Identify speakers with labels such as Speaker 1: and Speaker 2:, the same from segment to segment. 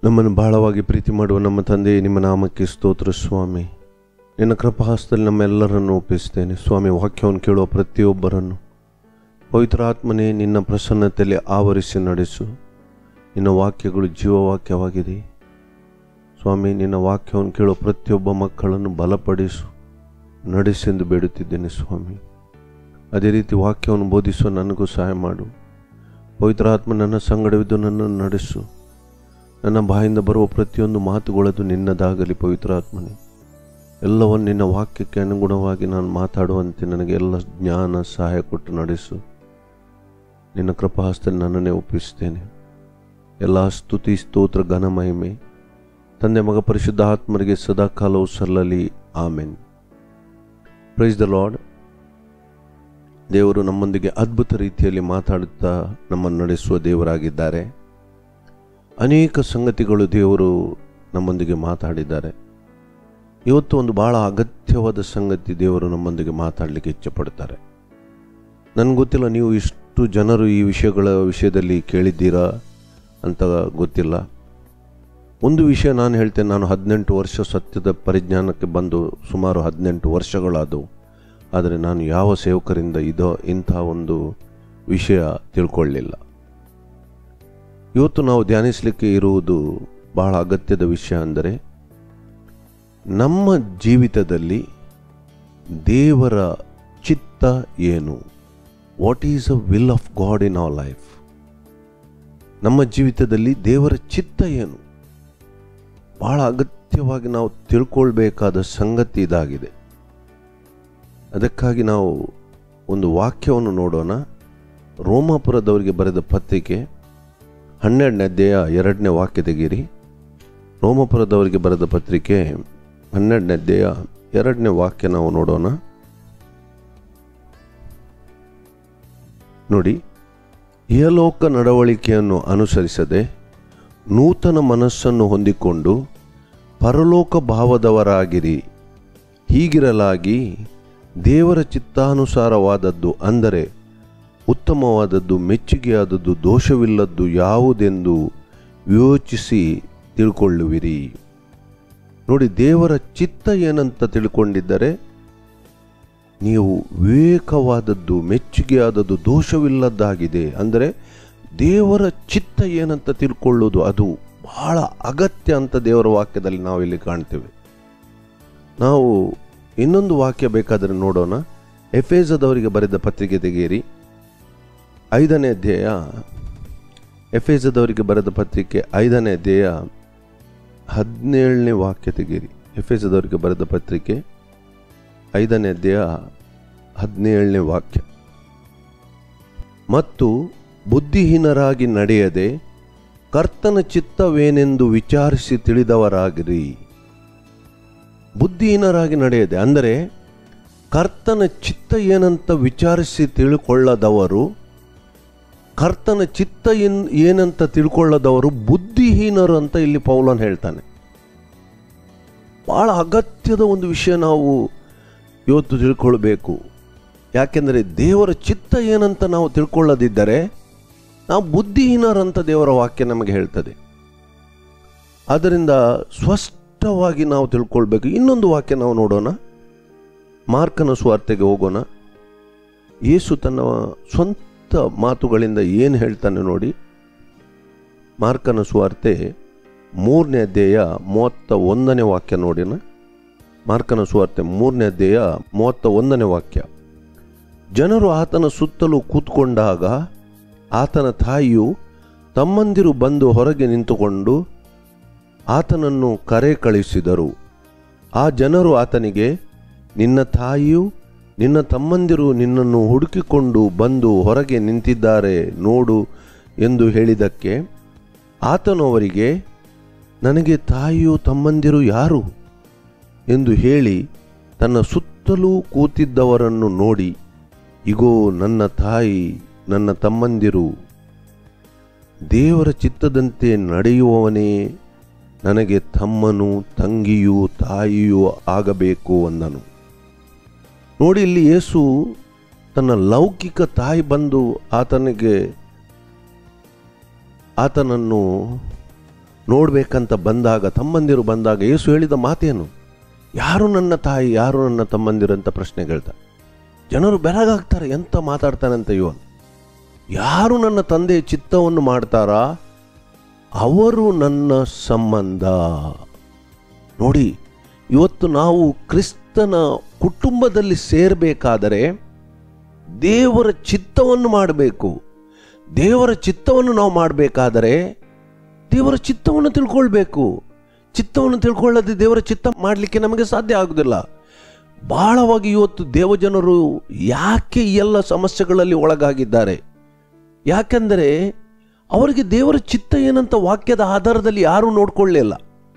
Speaker 1: ನಮ್ಮನ್ನು ಬಹಳವಾಗಿ ಪ್ರೀತಿ ಮಾಡುವ ನಮ್ಮ ತಂದೆ ನಿಮ್ಮ ನಾಮಕ್ಕೆ ಸ್ತೋತ್ರ ಸ್ವಾಮಿ ನಿನ್ನ ಕೃಪಾಹಸ್ತದಲ್ಲಿ ನಮ್ಮೆಲ್ಲರನ್ನು ಒಪ್ಪಿಸ್ತೇನೆ ಸ್ವಾಮಿ ವಾಕ್ಯವನ್ನು ಕೇಳುವ ಪ್ರತಿಯೊಬ್ಬರನ್ನು ಪವಿತ್ರ ಆತ್ಮನೇ ನಿನ್ನ ಪ್ರಸನ್ನತೆಯಲ್ಲಿ ಆವರಿಸಿ ನಡೆಸು ನಿನ್ನ ವಾಕ್ಯಗಳು ಜೀವವಾಕ್ಯವಾಗಿದೆ ಸ್ವಾಮಿ ನಿನ್ನ ವಾಕ್ಯವನ್ನು ಕೇಳುವ ಪ್ರತಿಯೊಬ್ಬ ಮಕ್ಕಳನ್ನು ಬಲಪಡಿಸು ನಡೆಸೆಂದು ಬೇಡುತ್ತಿದ್ದೇನೆ ಸ್ವಾಮಿ ಅದೇ ರೀತಿ ವಾಕ್ಯವನ್ನು ಬೋಧಿಸುವ ನನಗೂ ಸಹಾಯ ಮಾಡು ಪವಿತ್ರ ಆತ್ಮ ನನ್ನ ಸಂಗಡವಿದ್ದು ನನ್ನನ್ನು ನಡೆಸು ನನ್ನ ಬಾಯಿಂದ ಬರುವ ಪ್ರತಿಯೊಂದು ಮಾತುಗಳದು ನಿನ್ನದಾಗಲಿ ಪವಿತ್ರ ಆತ್ಮನೇ ಎಲ್ಲವನ್ನು ನಿನ್ನ ವಾಕ್ಯಕ್ಕೆ ಅನುಗುಣವಾಗಿ ನಾನು ಮಾತಾಡುವಂತೆ ನನಗೆ ಎಲ್ಲ ಜ್ಞಾನ ಸಹಾಯ ಕೊಟ್ಟು ನಡೆಸು ನಿನ್ನ ಕೃಪಾಹಸ್ತಲ್ಲಿ ನನ್ನನ್ನೇ ಒಪ್ಪಿಸ್ತೇನೆ ಎಲ್ಲ ಸ್ತುತಿ ಸ್ತೋತ್ರ ಘನ ಮಹಿಮೆ ತಂದೆ ಮಗ ಪರಿಶುದ್ಧ ಆತ್ಮರಿಗೆ ಸದಾ ಕಾಲವು ಸಲ್ಲಲಿ ಆಮೆನ್ ಪ್ರೈಸ್ ದ ಲಾರ್ಡ್ ದೇವರು ನಮ್ಮೊಂದಿಗೆ ಅದ್ಭುತ ರೀತಿಯಲ್ಲಿ ಮಾತಾಡುತ್ತಾ ನಮ್ಮನ್ನು ನಡೆಸುವ ದೇವರಾಗಿದ್ದಾರೆ ಅನೇಕ ಸಂಗತಿಗಳು ದೇವರು ನಮ್ಮೊಂದಿಗೆ ಮಾತಾಡಿದ್ದಾರೆ ಇವತ್ತು ಒಂದು ಬಹಳ ಅಗತ್ಯವಾದ ಸಂಗತಿ ದೇವರು ನಮ್ಮೊಂದಿಗೆ ಮಾತಾಡಲಿಕ್ಕೆ ಇಚ್ಛಪಡ್ತಾರೆ ನನಗೆ ಗೊತ್ತಿಲ್ಲ ನೀವು ಇಷ್ಟು ಜನರು ಈ ವಿಷಯಗಳ ವಿಷಯದಲ್ಲಿ ಕೇಳಿದ್ದೀರಾ ಅಂತ ಗೊತ್ತಿಲ್ಲ ಒಂದು ವಿಷಯ ನಾನು ಹೇಳ್ತೇನೆ ನಾನು ಹದಿನೆಂಟು ವರ್ಷ ಸತ್ಯದ ಪರಿಜ್ಞಾನಕ್ಕೆ ಬಂದು ಸುಮಾರು ಹದಿನೆಂಟು ವರ್ಷಗಳಾದವು ಆದರೆ ನಾನು ಯಾವ ಸೇವಕರಿಂದ ಇದೋ ಇಂಥ ಒಂದು ವಿಷಯ ತಿಳ್ಕೊಳ್ಳಿಲ್ಲ ಇವತ್ತು ನಾವು ಧ್ಯಾನಿಸಲಿಕ್ಕೆ ಇರುವುದು ಬಹಳ ಅಗತ್ಯದ ವಿಷಯ ಅಂದರೆ ನಮ್ಮ ಜೀವಿತದಲ್ಲಿ ದೇವರ ಚಿತ್ತ ಏನು what is a will of God in our life ನಮ್ಮ ಜೀವಿತದಲ್ಲಿ ದೇವರ ಚಿತ್ತ ಏನು ಬಹಳ ಅಗತ್ಯವಾಗಿ ನಾವು ತಿಳ್ಕೊಳ್ಬೇಕಾದ ಸಂಗತಿ ಇದಾಗಿದೆ ಅದಕ್ಕಾಗಿ ನಾವು ಒಂದು ವಾಕ್ಯವನ್ನು ನೋಡೋಣ ರೋಮಾಪುರದವರಿಗೆ ಬರೆದ ಪತ್ರಿಕೆ ಹನ್ನೆರಡನೇ ಅಧ್ಯಾಯ ಎರಡನೇ ವಾಕ್ಯ ತೆಗೀರಿ ರೋಮಪುರದವರಿಗೆ ಬರೆದ ಪತ್ರಿಕೆ ಹನ್ನೆರಡನೇ ಅಧ್ಯಾಯ ಎರಡನೇ ವಾಕ್ಯ ನಾವು ನೋಡೋಣ ನೋಡಿ ಇಹಲೋಕ ನಡವಳಿಕೆಯನ್ನು ಅನುಸರಿಸದೆ ನೂತನ ಮನಸ್ಸನ್ನು ಹೊಂದಿಕೊಂಡು ಪರಲೋಕ ಭಾವದವರಾಗಿರಿ ಹೀಗಿರಲಾಗಿ ದೇವರ ಚಿತ್ತಾನುಸಾರವಾದದ್ದು ಅಂದರೆ ಉತ್ತಮವಾದದ್ದು ಮೆಚ್ಚುಗೆಯಾದದ್ದು ದೋಷವಿಲ್ಲದ್ದು ಯಾವುದೆಂದು ಯೋಚಿಸಿ ತಿಳ್ಕೊಳ್ಳುವಿರಿ ನೋಡಿ ದೇವರ ಚಿತ್ತ ಏನಂತ ತಿಳ್ಕೊಂಡಿದ್ದರೆ ನೀವು ವಿವೇಕವಾದದ್ದು ಮೆಚ್ಚುಗೆಯಾದದ್ದು ದೋಷವಿಲ್ಲದ್ದಾಗಿದೆ ಅಂದರೆ ದೇವರ ಚಿತ್ತ ಏನಂತ ತಿಳ್ಕೊಳ್ಳೋದು ಅದು ಬಹಳ ಅಗತ್ಯ ಅಂತ ದೇವರ ವಾಕ್ಯದಲ್ಲಿ ನಾವು ಇಲ್ಲಿ ಕಾಣ್ತೇವೆ ನಾವು ಇನ್ನೊಂದು ವಾಕ್ಯ ಬೇಕಾದರೆ ನೋಡೋಣ ಎಫೇಜದವರಿಗೆ ಬರೆದ ಪತ್ರಿಕೆ ತೆಗೆಯಿರಿ ಐದನೇ ಅಧ್ಯಾಯ ಎಫೇಜದವರಿಗೆ ಬರೆದ ಪತ್ರಿಕೆ ಐದನೇ ಅಧ್ಯಾಯ ಹದಿನೇಳನೇ ವಾಕ್ಯ ತೆಗೀರಿ ಎಫೇಜದವರಿಗೆ ಬರೆದ ಪತ್ರಿಕೆ ಐದನೇ ಅಧ್ಯಾಯ ಹದಿನೇಳನೇ ವಾಕ್ಯ ಮತ್ತು ಬುದ್ಧಿಹೀನರಾಗಿ ನಡೆಯದೆ ಕರ್ತನ ಚಿತ್ತವೇನೆಂದು ವಿಚಾರಿಸಿ ತಿಳಿದವರಾಗಿರಿ ಬುದ್ಧಿಹೀನರಾಗಿ ನಡೆಯದೆ ಅಂದರೆ ಕರ್ತನ ಚಿತ್ತ ಏನಂತ ವಿಚಾರಿಸಿ ತಿಳ್ಕೊಳ್ಳದವರು ಕರ್ತನ ಚಿತ್ತ ಏನ್ ಏನಂತ ತಿಳ್ಕೊಳ್ಳದವರು ಬುದ್ಧಿಹೀನರು ಅಂತ ಇಲ್ಲಿ ಪೌಲನ್ ಹೇಳ್ತಾನೆ ಬಹಳ ಅಗತ್ಯದ ಒಂದು ವಿಷಯ ನಾವು ಇವತ್ತು ತಿಳ್ಕೊಳ್ಬೇಕು ಯಾಕೆಂದರೆ ದೇವರ ಚಿತ್ತ ಏನಂತ ನಾವು ತಿಳ್ಕೊಳ್ಳದಿದ್ದರೆ ನಾವು ಬುದ್ಧಿಹೀನರಂತ ದೇವರ ವಾಕ್ಯ ನಮಗೆ ಹೇಳ್ತದೆ ಆದ್ದರಿಂದ ಸ್ಪಷ್ಟವಾಗಿ ನಾವು ತಿಳ್ಕೊಳ್ಬೇಕು ಇನ್ನೊಂದು ವಾಕ್ಯ ನಾವು ನೋಡೋಣ ಮಾರ್ಕನ ಸ್ವಾರ್ಥೆಗೆ ಹೋಗೋಣ ಯೇಸು ತನ್ನ ಸ್ವಂತ ಮಾತುಗಳಿಂದ ಏನು ಹೇಳ್ತಾನೆ ನೋಡಿ ಮಾರ್ಕನ ಸ್ವಾರ್ತೆ ಮೂರನೇ ಅಧ್ಯಾಯ ಮೂವತ್ತ ಒಂದನೇ ವಾಕ್ಯ ನೋಡಿನ ಮಾರ್ಕನ ಸುವಾರ್ತೆ ಮೂರನೇ ಅಧ್ಯಾಯ ಮೂವತ್ತ ಒಂದನೇ ವಾಕ್ಯ ಜನರು ಆತನ ಸುತ್ತಲೂ ಕೂತ್ಕೊಂಡಾಗ ಆತನ ತಾಯಿಯು ತಮ್ಮಂದಿರು ಬಂದು ಹೊರಗೆ ನಿಂತುಕೊಂಡು ಆತನನ್ನು ಕರೆ ಕಳಿಸಿದರು ಆ ಜನರು ಆತನಿಗೆ ನಿನ್ನ ತಾಯಿಯು ನಿನ್ನ ತಮ್ಮಂದಿರು ನಿನ್ನನ್ನು ಹುಡುಕಿಕೊಂಡು ಬಂದು ಹೊರಗೆ ನಿಂತಿದ್ದಾರೆ ನೋಡು ಎಂದು ಹೇಳಿದಕ್ಕೆ ಆತನು ಅವರಿಗೆ ನನಗೆ ತಾಯಿಯು ತಮ್ಮಂದಿರು ಯಾರು ಎಂದು ಹೇಳಿ ತನ್ನ ಸುತ್ತಲೂ ಕೂತಿದ್ದವರನ್ನು ನೋಡಿ ಇಗೋ ನನ್ನ ತಾಯಿ ನನ್ನ ತಮ್ಮಂದಿರು ದೇವರ ಚಿತ್ತದಂತೆ ನಡೆಯುವವನೇ ನನಗೆ ತಮ್ಮನು ತಂಗಿಯೂ ತಾಯಿಯೂ ಆಗಬೇಕು ಅಂದನು ನೋಡಿ ಇಲ್ಲಿ ಯೇಸು ತನ್ನ ಲೌಕಿಕ ತಾಯಿ ಬಂದು ಆತನಿಗೆ ಆತನನ್ನು ನೋಡ್ಬೇಕಂತ ಬಂದಾಗ ತಮ್ಮಂದಿರು ಬಂದಾಗ ಯೇಸು ಹೇಳಿದ ಮಾತೇನು ಯಾರು ನನ್ನ ತಾಯಿ ಯಾರು ನನ್ನ ತಮ್ಮಂದಿರು ಅಂತ ಪ್ರಶ್ನೆ ಕೇಳ್ತಾರೆ ಜನರು ಬೆರಗಾಗ್ತಾರೆ ಎಂತ ಮಾತಾಡ್ತಾನಂತ ಇವನು ಯಾರು ನನ್ನ ತಂದೆ ಚಿತ್ತವನ್ನು ಮಾಡ್ತಾರಾ ಅವರು ನನ್ನ ಸಂಬಂಧ ನೋಡಿ ಇವತ್ತು ನಾವು ಕ್ರಿಸ್ತನ ಕುಟುಂಬದಲ್ಲಿ ಸೇರಬೇಕಾದರೆ ದೇವರ ಚಿತ್ತವನ್ನು ಮಾಡಬೇಕು ದೇವರ ಚಿತ್ತವನ್ನು ನಾವು ಮಾಡಬೇಕಾದರೆ ದೇವರ ಚಿತ್ತವನ್ನು ತಿಳ್ಕೊಳ್ಬೇಕು ಚಿತ್ತವನ್ನು ತಿಳ್ಕೊಳ್ಳದೆ ದೇವರ ಚಿತ್ತ ಮಾಡಲಿಕ್ಕೆ ನಮಗೆ ಸಾಧ್ಯ ಆಗುವುದಿಲ್ಲ ಬಹಳವಾಗಿ ಇವತ್ತು ದೇವಜನರು ಯಾಕೆ ಈ ಎಲ್ಲ ಸಮಸ್ಯೆಗಳಲ್ಲಿ ಒಳಗಾಗಿದ್ದಾರೆ ಯಾಕೆಂದರೆ ಅವರಿಗೆ ದೇವರ ಚಿತ್ತ ಏನಂತ ವಾಕ್ಯದ ಆಧಾರದಲ್ಲಿ ಯಾರೂ ನೋಡ್ಕೊಳ್ಳಿಲ್ಲ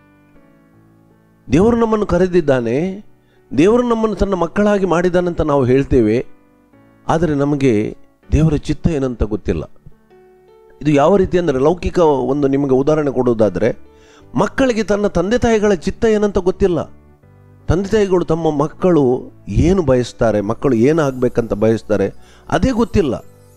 Speaker 1: ದೇವರು ನಮ್ಮನ್ನು ಕರೆದಿದ್ದಾನೆ ದೇವರು ನಮ್ಮನ್ನು ತನ್ನ ಮಕ್ಕಳಾಗಿ ಮಾಡಿದ್ದಾನಂತ ನಾವು ಹೇಳ್ತೇವೆ ಆದರೆ ನಮಗೆ ದೇವರ ಚಿತ್ತ ಏನಂತ ಗೊತ್ತಿಲ್ಲ ಇದು ಯಾವ ರೀತಿ ಅಂದರೆ ಲೌಕಿಕ ಒಂದು ನಿಮಗೆ ಉದಾಹರಣೆ ಕೊಡುವುದಾದರೆ ಮಕ್ಕಳಿಗೆ ತನ್ನ ತಂದೆ ತಾಯಿಗಳ ಚಿತ್ತ ಏನಂತ ಗೊತ್ತಿಲ್ಲ ತಂದೆ ತಾಯಿಗಳು ತಮ್ಮ ಮಕ್ಕಳು ಏನು ಬಯಸ್ತಾರೆ ಮಕ್ಕಳು ಏನಾಗಬೇಕಂತ ಬಯಸ್ತಾರೆ ಅದೇ ಗೊತ್ತಿಲ್ಲ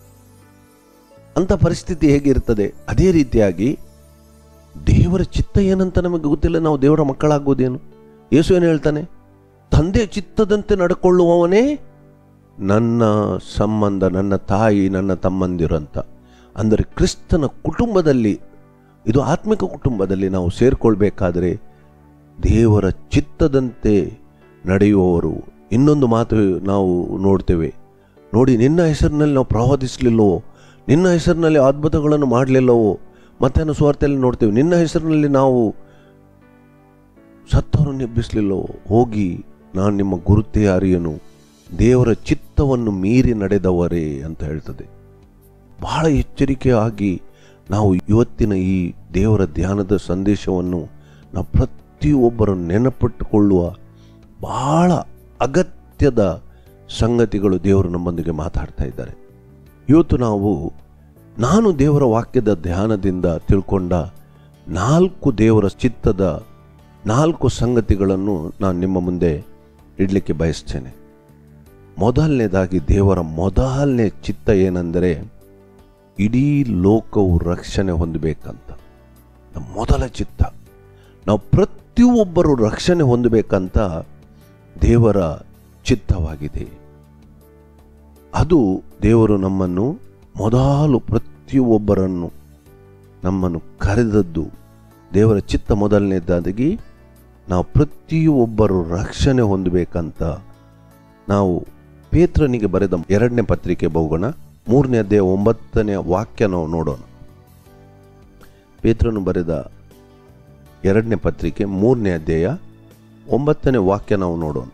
Speaker 1: ಅಂತ ಪರಿಸ್ಥಿತಿ ಹೇಗಿರ್ತದೆ ಅದೇ ರೀತಿಯಾಗಿ ದೇವರ ಚಿತ್ತ ಏನಂತ ನಮಗೆ ಗೊತ್ತಿಲ್ಲ ನಾವು ದೇವರ ಮಕ್ಕಳಾಗೋದೇನು ಯೇಸು ಏನು ಹೇಳ್ತಾನೆ ತಂದೆ ಚಿತ್ತದಂತೆ ನಡ್ಕೊಳ್ಳುವವನೇ ನನ್ನ ಸಂಬಂಧ ನನ್ನ ತಾಯಿ ನನ್ನ ತಮ್ಮಂದಿರು ಅಂತ ಅಂದರೆ ಕ್ರಿಸ್ತನ ಕುಟುಂಬದಲ್ಲಿ ಇದು ಆತ್ಮಿಕ ಕುಟುಂಬದಲ್ಲಿ ನಾವು ಸೇರ್ಕೊಳ್ಬೇಕಾದರೆ ದೇವರ ಚಿತ್ತದಂತೆ ನಡೆಯುವವರು ಇನ್ನೊಂದು ಮಾತು ನಾವು ನೋಡ್ತೇವೆ ನೋಡಿ ನಿನ್ನ ಹೆಸರಿನಲ್ಲಿ ನಾವು ಪ್ರವಾದಿಸಲಿಲ್ಲವೋ ನಿನ್ನ ಹೆಸರಿನಲ್ಲಿ ಅದ್ಭುತಗಳನ್ನು ಮಾಡಲಿಲ್ಲವೋ ಮತ್ತೇನು ಸ್ವಾರ್ಥದಲ್ಲಿ ನೋಡ್ತೇವೆ ನಿನ್ನ ಹೆಸರಿನಲ್ಲಿ ನಾವು ಸತ್ತವರನ್ನು ಎಬ್ಬಿಸಲಿಲ್ಲವೋ ಹೋಗಿ ನಾನು ನಿಮ್ಮ ಗುರುತೇ ಅರಿಯನು ದೇವರ ಚಿತ್ತವನ್ನು ಮೀರಿ ನಡೆದವರೇ ಅಂತ ಹೇಳ್ತದೆ ಬಹಳ ಎಚ್ಚರಿಕೆಯಾಗಿ ನಾವು ಇವತ್ತಿನ ಈ ದೇವರ ಧ್ಯಾನದ ಸಂದೇಶವನ್ನು ನಾವು ಪ್ರತಿಯೊಬ್ಬರು ನೆನಪಿಟ್ಟುಕೊಳ್ಳುವ ಬಹಳ ಅಗತ್ಯದ ಸಂಗತಿಗಳು ದೇವರು ನಮ್ಮೊಂದಿಗೆ ಮಾತಾಡ್ತಾ ಇದ್ದಾರೆ ಇವತ್ತು ನಾವು ನಾನು ದೇವರ ವಾಕ್ಯದ ಧ್ಯಾನದಿಂದ ತಿಳ್ಕೊಂಡ ನಾಲ್ಕು ದೇವರ ಚಿತ್ತದ ನಾಲ್ಕು ಸಂಗತಿಗಳನ್ನು ನಾನು ನಿಮ್ಮ ಮುಂದೆ ಇಡಲಿಕ್ಕೆ ಬಯಸ್ತೇನೆ ಮೊದಲನೇದಾಗಿ ದೇವರ ಮೊದಲನೇ ಚಿತ್ತ ಏನೆಂದರೆ ಇಡೀ ಲೋಕವು ರಕ್ಷಣೆ ಹೊಂದಬೇಕಂತ ನಮ್ಮ ಮೊದಲ ಚಿತ್ತ ನಾವು ಪ್ರತಿಯೊಬ್ಬರು ರಕ್ಷಣೆ ಹೊಂದಬೇಕಂತ ದೇವರ ಚಿತ್ತವಾಗಿದೆ ಅದು ದೇವರು ನಮ್ಮನ್ನು ಮೊದಲು ಪ್ರತಿಯೊಬ್ಬರನ್ನು ನಮ್ಮನ್ನು ಕರೆದದ್ದು ದೇವರ ಚಿತ್ತ ಮೊದಲನೇದಾಗಿ ನಾವು ಪ್ರತಿಯೊಬ್ಬರು ರಕ್ಷಣೆ ಹೊಂದಬೇಕಂತ ನಾವು ಪೇತ್ರನಿಗೆ ಬರೆದ ಎರಡನೇ ಪತ್ರಿಕೆ ಹೋಗೋಣ ಮೂರನೇ ಅಧ್ಯಾಯ ಒಂಬತ್ತನೇ ವಾಕ್ಯ ನಾವು ನೋಡೋಣ ಪೇತ್ರನು ಬರೆದ ಎರಡನೇ ಪತ್ರಿಕೆ ಮೂರನೇ ಅಧ್ಯಾಯ ಒಂಬತ್ತನೇ ವಾಕ್ಯ ನಾವು ನೋಡೋಣ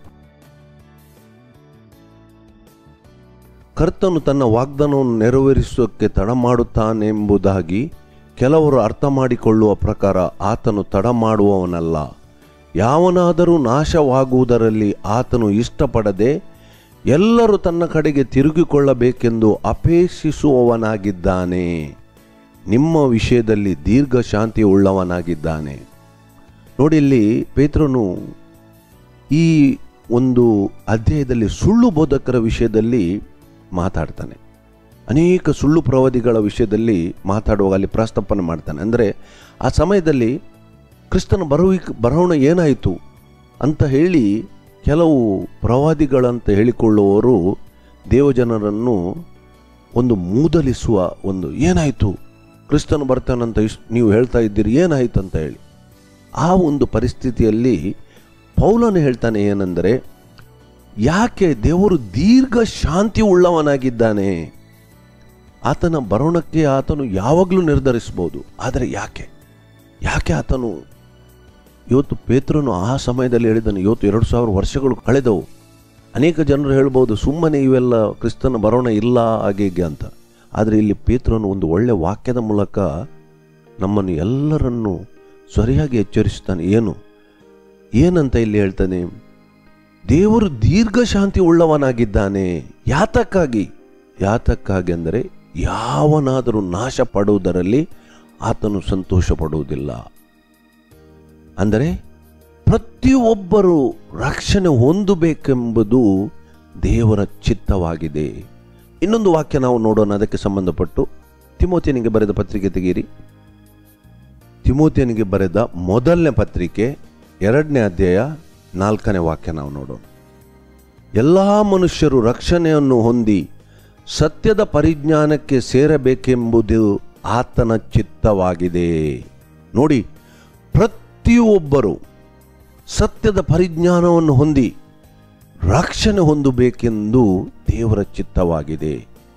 Speaker 1: ಕರ್ತನು ತನ್ನ ವಾಗ್ದಾನವನ್ನು ನೆರವೇರಿಸೋಕ್ಕೆ ತಡ ಮಾಡುತ್ತಾನೆಂಬುದಾಗಿ ಕೆಲವರು ಅರ್ಥ ಮಾಡಿಕೊಳ್ಳುವ ಪ್ರಕಾರ ಆತನು ತಡ ಮಾಡುವವನಲ್ಲ ಯಾವನಾದರೂ ನಾಶವಾಗುವುದರಲ್ಲಿ ಆತನು ಇಷ್ಟಪಡದೆ ಎಲ್ಲರೂ ತನ್ನ ಕಡೆಗೆ ತಿರುಗಿಕೊಳ್ಳಬೇಕೆಂದು ಅಪೇಕ್ಷಿಸುವವನಾಗಿದ್ದಾನೆ ನಿಮ್ಮ ವಿಷಯದಲ್ಲಿ ದೀರ್ಘ ಶಾಂತಿ ಉಳ್ಳವನಾಗಿದ್ದಾನೆ ನೋಡಿ ಇಲ್ಲಿ ಪೇತ್ರನು ಈ ಒಂದು ಅಧ್ಯಾಯದಲ್ಲಿ ಸುಳ್ಳು ಬೋಧಕರ ವಿಷಯದಲ್ಲಿ ಮಾತಾಡ್ತಾನೆ ಅನೇಕ ಸುಳ್ಳು ಪ್ರವಾದಿಗಳ ವಿಷಯದಲ್ಲಿ ಮಾತಾಡುವಾಗ ಅಲ್ಲಿ ಪ್ರಸ್ತಾಪನೆ ಮಾಡ್ತಾನೆ ಅಂದರೆ ಆ ಸಮಯದಲ್ಲಿ ಕ್ರಿಸ್ತನ ಬರುವಿಕೆ ಬರೋಣ ಏನಾಯಿತು ಅಂತ ಹೇಳಿ ಕೆಲವು ಪ್ರವಾದಿಗಳಂತ ಹೇಳಿಕೊಳ್ಳುವವರು ದೇವಜನರನ್ನು ಒಂದು ಮೂದಲಿಸುವ ಒಂದು ಏನಾಯಿತು ಕ್ರಿಸ್ತನು ಬರ್ತಾನಂತ ಇಸ್ ನೀವು ಹೇಳ್ತಾ ಇದ್ದೀರಿ ಏನಾಯಿತು ಅಂತ ಹೇಳಿ ಆ ಒಂದು ಪರಿಸ್ಥಿತಿಯಲ್ಲಿ ಪೌಲನು ಹೇಳ್ತಾನೆ ಏನೆಂದರೆ ಯಾಕೆ ದೇವರು ದೀರ್ಘ ಶಾಂತಿ ಉಳ್ಳವನಾಗಿದ್ದಾನೆ ಆತನ ಬರೋಣಕ್ಕೆ ಆತನು ಯಾವಾಗಲೂ ನಿರ್ಧರಿಸ್ಬೋದು ಆದರೆ ಯಾಕೆ ಯಾಕೆ ಆತನು ಇವತ್ತು ಪೇತ್ರನು ಆ ಸಮಯದಲ್ಲಿ ಹೇಳಿದನು ಇವತ್ತು ಎರಡು ಸಾವಿರ ವರ್ಷಗಳು ಕಳೆದವು ಅನೇಕ ಜನರು ಹೇಳ್ಬೋದು ಸುಮ್ಮನೆ ಇವೆಲ್ಲ ಕ್ರಿಸ್ತನ ಬರೋಣ ಇಲ್ಲ ಹಾಗೆ ಹೀಗೆ ಅಂತ ಆದರೆ ಇಲ್ಲಿ ಪೇತ್ರನು ಒಂದು ಒಳ್ಳೆ ವಾಕ್ಯದ ಮೂಲಕ ನಮ್ಮನ್ನು ಎಲ್ಲರನ್ನೂ ಸರಿಯಾಗಿ ಎಚ್ಚರಿಸ್ತಾನೆ ಏನು ಏನಂತ ಇಲ್ಲಿ ಹೇಳ್ತಾನೆ ದೇವರು ದೀರ್ಘ ಶಾಂತಿ ಉಳ್ಳವನಾಗಿದ್ದಾನೆ ಯಾತಕ್ಕಾಗಿ ಯಾತಕ್ಕಾಗಿ ಅಂದರೆ ಯಾವನಾದರೂ ನಾಶ ಪಡುವುದರಲ್ಲಿ ಆತನು ಸಂತೋಷ ಪಡುವುದಿಲ್ಲ ಅಂದರೆ ಪ್ರತಿಯೊಬ್ಬರು ರಕ್ಷಣೆ ಹೊಂದಬೇಕೆಂಬುದು ದೇವರ ಚಿತ್ತವಾಗಿದೆ ಇನ್ನೊಂದು ವಾಕ್ಯ ನಾವು ನೋಡೋಣ ಅದಕ್ಕೆ ಸಂಬಂಧಪಟ್ಟು ತಿಮೋತಿಯನಿಗೆ ಬರೆದ ಪತ್ರಿಕೆ ತೆಗೀರಿ ತಿಮೋತಿಯನಿಗೆ ಬರೆದ ಮೊದಲನೇ ಪತ್ರಿಕೆ ಎರಡನೇ ಅಧ್ಯಾಯ ನಾಲ್ಕನೇ ವಾಕ್ಯ ನಾವು ನೋಡೋಣ ಎಲ್ಲ ಮನುಷ್ಯರು ರಕ್ಷಣೆಯನ್ನು ಹೊಂದಿ ಸತ್ಯದ ಪರಿಜ್ಞಾನಕ್ಕೆ ಸೇರಬೇಕೆಂಬುದು ಆತನ ಚಿತ್ತವಾಗಿದೆ ನೋಡಿ ಪ್ರತಿಯೊಬ್ಬರು ಸತ್ಯದ ಪರಿಜ್ಞಾನವನ್ನು ಹೊಂದಿ ರಕ್ಷಣೆ ಹೊಂದಬೇಕೆಂದು ದೇವರ ಚಿತ್ತವಾಗಿದೆ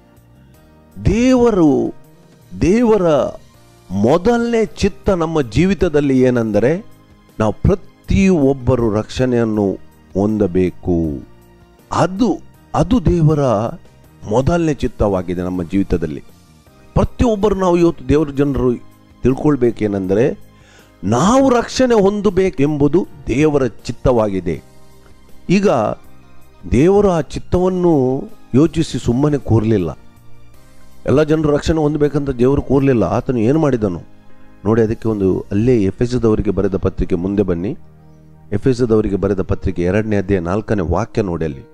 Speaker 1: ದೇವರು ದೇವರ ಮೊದಲನೇ ಚಿತ್ತ ನಮ್ಮ ಜೀವಿತದಲ್ಲಿ ಏನೆಂದರೆ ನಾವು ಪ್ರತಿಯೊಬ್ಬರು ರಕ್ಷಣೆಯನ್ನು ಹೊಂದಬೇಕು ಅದು ಅದು ದೇವರ ಮೊದಲನೇ ಚಿತ್ತವಾಗಿದೆ ನಮ್ಮ ಜೀವಿತದಲ್ಲಿ ಪ್ರತಿಯೊಬ್ಬರು ನಾವು ಇವತ್ತು ದೇವರ ಜನರು ತಿಳ್ಕೊಳ್ಬೇಕೇನೆಂದರೆ ನಾವು ರಕ್ಷಣೆ ಹೊಂದಬೇಕೆಂಬುದು ದೇವರ ಚಿತ್ತವಾಗಿದೆ ಈಗ ದೇವರು ಆ ಚಿತ್ತವನ್ನು ಯೋಚಿಸಿ ಸುಮ್ಮನೆ ಕೂರಲಿಲ್ಲ ಎಲ್ಲ ಜನರು ರಕ್ಷಣೆ ಹೊಂದಬೇಕಂತ ದೇವರು ಕೂರಲಿಲ್ಲ ಆತನು ಏನು ಮಾಡಿದನು ನೋಡಿ ಅದಕ್ಕೆ ಒಂದು ಅಲ್ಲೇ ಎಫೆಸದವರಿಗೆ ಬರೆದ ಪತ್ರಿಕೆ ಮುಂದೆ ಬನ್ನಿ ಎಫೆಸದವರಿಗೆ ಬರೆದ ಪತ್ರಿಕೆ ಎರಡನೇ ಅಧ್ಯಾಯ ನಾಲ್ಕನೇ ವಾಕ್ಯ ನೋಡಿ ಅಲ್ಲಿ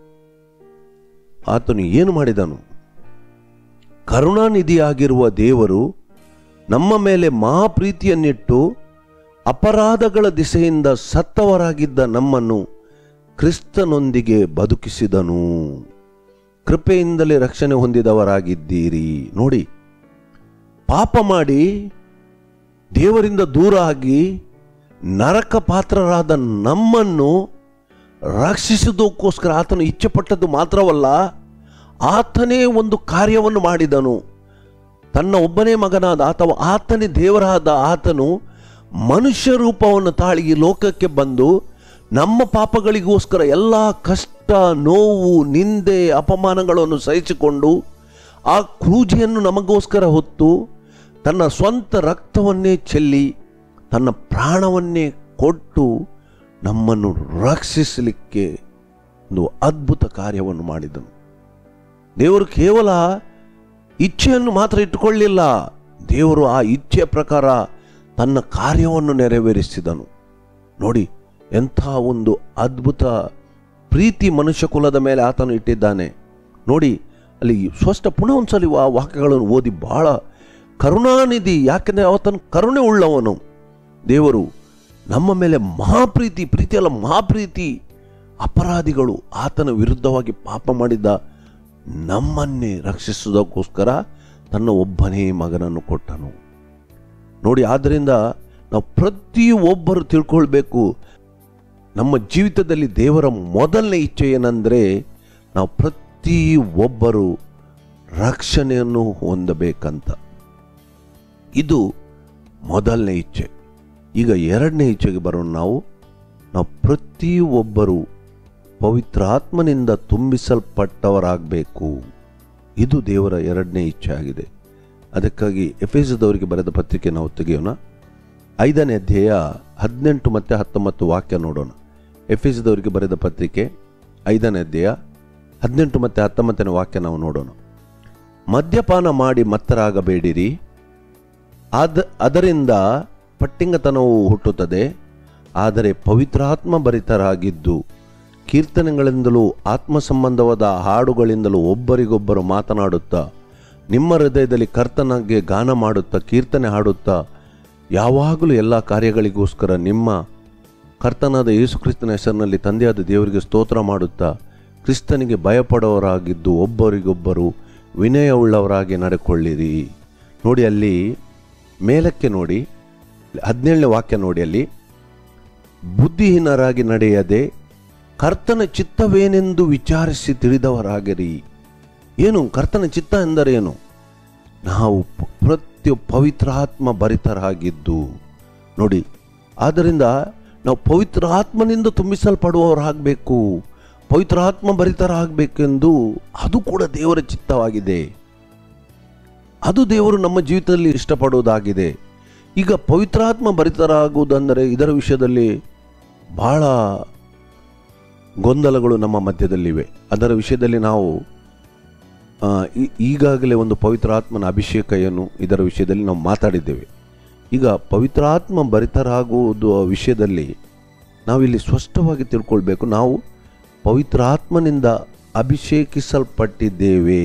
Speaker 1: ಆತನು ಏನು ಮಾಡಿದನು ಕರುಣಾನಿಧಿಯಾಗಿರುವ ದೇವರು ನಮ್ಮ ಮೇಲೆ ಮಹಾಪ್ರೀತಿಯನ್ನಿಟ್ಟು ಅಪರಾಧಗಳ ದಿಸೆಯಿಂದ ಸತ್ತವರಾಗಿದ್ದ ನಮ್ಮನ್ನು ಕ್ರಿಸ್ತನೊಂದಿಗೆ ಬದುಕಿಸಿದನು ಕೃಪೆಯಿಂದಲೇ ರಕ್ಷಣೆ ಹೊಂದಿದವರಾಗಿದ್ದೀರಿ ನೋಡಿ ಪಾಪ ಮಾಡಿ ದೇವರಿಂದ ದೂರ ಆಗಿ ನರಕ ಪಾತ್ರರಾದ ನಮ್ಮನ್ನು ರಕ್ಷಿಸುವುದಕ್ಕೋಸ್ಕರ ಆತನು ಇಚ್ಛೆಪಟ್ಟದ್ದು ಮಾತ್ರವಲ್ಲ ಆತನೇ ಒಂದು ಕಾರ್ಯವನ್ನು ಮಾಡಿದನು ತನ್ನ ಒಬ್ಬನೇ ಮಗನಾದ ಅಥವಾ ಆತನೇ ದೇವರಾದ ಆತನು ಮನುಷ್ಯ ರೂಪವನ್ನು ತಾಳಿ ಈ ಲೋಕಕ್ಕೆ ಬಂದು ನಮ್ಮ ಪಾಪಗಳಿಗೋಸ್ಕರ ಎಲ್ಲ ಕಷ್ಟ ನೋವು ನಿಂದೆ ಅಪಮಾನಗಳನ್ನು ಸಹಿಸಿಕೊಂಡು ಆ ಕ್ರೂಜೆಯನ್ನು ನಮಗೋಸ್ಕರ ಹೊತ್ತು ತನ್ನ ಸ್ವಂತ ರಕ್ತವನ್ನೇ ಚೆಲ್ಲಿ ತನ್ನ ಪ್ರಾಣವನ್ನೇ ಕೊಟ್ಟು ನಮ್ಮನ್ನು ರಕ್ಷಿಸಲಿಕ್ಕೆ ಒಂದು ಅದ್ಭುತ ಕಾರ್ಯವನ್ನು ಮಾಡಿದನು ದೇವರು ಕೇವಲ ಇಚ್ಛೆಯನ್ನು ಮಾತ್ರ ಇಟ್ಟುಕೊಳ್ಳಿಲ್ಲ ದೇವರು ಆ ಇಚ್ಛೆಯ ಪ್ರಕಾರ ತನ್ನ ಕಾರ್ಯವನ್ನು ನೆರವೇರಿಸಿದನು ನೋಡಿ ಎಂಥ ಒಂದು ಅದ್ಭುತ ಪ್ರೀತಿ ಮನುಷ್ಯ ಕುಲದ ಮೇಲೆ ಆತನು ಇಟ್ಟಿದ್ದಾನೆ ನೋಡಿ ಅಲ್ಲಿ ಸ್ಪಷ್ಟ ಪುನಃ ಒಂದ್ಸಲಿ ಆ ವಾಕ್ಯಗಳನ್ನು ಓದಿ ಬಹಳ ಕರುಣಾನಿಧಿ ಯಾಕೆಂದರೆ ಆತನು ಕರುಣೆ ಉಳ್ಳವನು ದೇವರು ನಮ್ಮ ಮೇಲೆ ಮಹಾಪ್ರೀತಿ ಪ್ರೀತಿ ಅಲ್ಲ ಮಹಾಪ್ರೀತಿ ಅಪರಾಧಿಗಳು ಆತನ ವಿರುದ್ಧವಾಗಿ ಪಾಪ ಮಾಡಿದ್ದ ನಮ್ಮನ್ನೇ ರಕ್ಷಿಸುವುದಕ್ಕೋಸ್ಕರ ತನ್ನ ಒಬ್ಬನೇ ಮಗನನ್ನು ಕೊಟ್ಟನು ನೋಡಿ ಆದ್ದರಿಂದ ನಾವು ಪ್ರತಿಯೊಬ್ಬರು ತಿಳ್ಕೊಳ್ಬೇಕು ನಮ್ಮ ಜೀವಿತದಲ್ಲಿ ದೇವರ ಮೊದಲನೇ ಇಚ್ಛೆ ಏನಂದರೆ ನಾವು ಪ್ರತಿಯೊಬ್ಬರು ರಕ್ಷಣೆಯನ್ನು ಹೊಂದಬೇಕಂತ ಇದು ಮೊದಲನೇ ಇಚ್ಛೆ ಈಗ ಎರಡನೇ ಇಚ್ಛೆಗೆ ಬರೋಣ ನಾವು ನಾವು ಪ್ರತಿಯೊಬ್ಬರು ಪವಿತ್ರ ಆತ್ಮನಿಂದ ತುಂಬಿಸಲ್ಪಟ್ಟವರಾಗಬೇಕು ಇದು ದೇವರ ಎರಡನೇ ಇಚ್ಛೆ ಆಗಿದೆ ಅದಕ್ಕಾಗಿ ಎಫೆಸದವರಿಗೆ ಬರೆದ ಪತ್ರಿಕೆ ನಾವು ತೆಗೆಯೋಣ ಐದನೇ ಅಧ್ಯಾಯ ಹದಿನೆಂಟು ಮತ್ತು ಹತ್ತೊಂಬತ್ತು ವಾಕ್ಯ ನೋಡೋಣ ಎಫೆಸದವರಿಗೆ ಬರೆದ ಪತ್ರಿಕೆ ಐದನೇ ಅಧ್ಯಾಯ ಹದಿನೆಂಟು ಮತ್ತು ಹತ್ತೊಂಬತ್ತನೇ ವಾಕ್ಯ ನಾವು ನೋಡೋಣ ಮದ್ಯಪಾನ ಮಾಡಿ ಮತ್ತರಾಗಬೇಡಿರಿ ಅದ ಅದರಿಂದ ಪಟ್ಟಿಂಗತನವು ಹುಟ್ಟುತ್ತದೆ ಆದರೆ ಪವಿತ್ರಾತ್ಮ ಭರಿತರಾಗಿದ್ದು ಕೀರ್ತನೆಗಳಿಂದಲೂ ಆತ್ಮ ಸಂಬಂಧವಾದ ಹಾಡುಗಳಿಂದಲೂ ಒಬ್ಬರಿಗೊಬ್ಬರು ಮಾತನಾಡುತ್ತಾ ನಿಮ್ಮ ಹೃದಯದಲ್ಲಿ ಕರ್ತನಿಗೆ ಗಾನ ಮಾಡುತ್ತಾ ಕೀರ್ತನೆ ಹಾಡುತ್ತಾ ಯಾವಾಗಲೂ ಎಲ್ಲ ಕಾರ್ಯಗಳಿಗೋಸ್ಕರ ನಿಮ್ಮ ಕರ್ತನಾದ ಯೇಸುಕ್ರಿಸ್ತನ ಹೆಸರಿನಲ್ಲಿ ತಂದೆಯಾದ ದೇವರಿಗೆ ಸ್ತೋತ್ರ ಮಾಡುತ್ತಾ ಕ್ರಿಸ್ತನಿಗೆ ಭಯಪಡೋರಾಗಿದ್ದು ಒಬ್ಬರಿಗೊಬ್ಬರು ವಿನಯವುಳ್ಳವರಾಗಿ ನಡೆಕೊಳ್ಳಿರಿ ನೋಡಿ ಅಲ್ಲಿ ಮೇಲಕ್ಕೆ ನೋಡಿ ಹದಿನೇಳನೇ ವಾಕ್ಯ ನೋಡಿ ಅಲ್ಲಿ ಬುದ್ಧಿಹೀನರಾಗಿ ನಡೆಯದೆ ಕರ್ತನ ಚಿತ್ತವೇನೆಂದು ವಿಚಾರಿಸಿ ತಿಳಿದವರಾಗಿರಿ ಏನು ಕರ್ತನ ಚಿತ್ತ ಎಂದರೆ ಏನು ನಾವು ಪ- ಪ್ರತಿ ಪವಿತ್ರಾತ್ಮ ಭರಿತರಾಗಿದ್ದು ನೋಡಿ ಆದ್ದರಿಂದ ನಾವು ಪವಿತ್ರ ಆತ್ಮನಿಂದ ತುಂಬಿಸಲ್ಪಡುವವರಾಗಬೇಕು ಪವಿತ್ರ ಆತ್ಮ ಭರಿತರಾಗಬೇಕೆಂದು ಅದು ಕೂಡ ದೇವರ ಚಿತ್ತವಾಗಿದೆ ಅದು ದೇವರು ನಮ್ಮ ಜೀವಿತದಲ್ಲಿ ಇಷ್ಟಪಡುವುದಾಗಿದೆ ಈಗ ಪವಿತ್ರಾತ್ಮ ಭರಿತರಾಗುವುದಂದರೆ ಇದರ ವಿಷಯದಲ್ಲಿ ಬಹಳ ಗೊಂದಲಗಳು ನಮ್ಮ ಮಧ್ಯದಲ್ಲಿವೆ ಅದರ ವಿಷಯದಲ್ಲಿ ನಾವು ಆ, ಈ- ಈಗಾಗಲೇ ಒಂದು ಪವಿತ್ರಾತ್ಮನ ಅಭಿಷೇಕ ಏನು ಇದರ ವಿಷಯದಲ್ಲಿ ನಾವು ಮಾತಾಡಿದ್ದೇವೆ ಈಗ ಪವಿತ್ರಾತ್ಮ ಭರಿತರಾಗುವುದು ವಿಷಯದಲ್ಲಿ ನಾವಿಲ್ಲಿ ಸ್ಪಷ್ಟವಾಗಿ ತಿಳ್ಕೊಳ್ಬೇಕು ನಾವು ಪವಿತ್ರಾತ್ಮನಿಂದ ಅಭಿಷೇಕಿಸಲ್ಪಟ್ಟಿದ್ದೇವೆ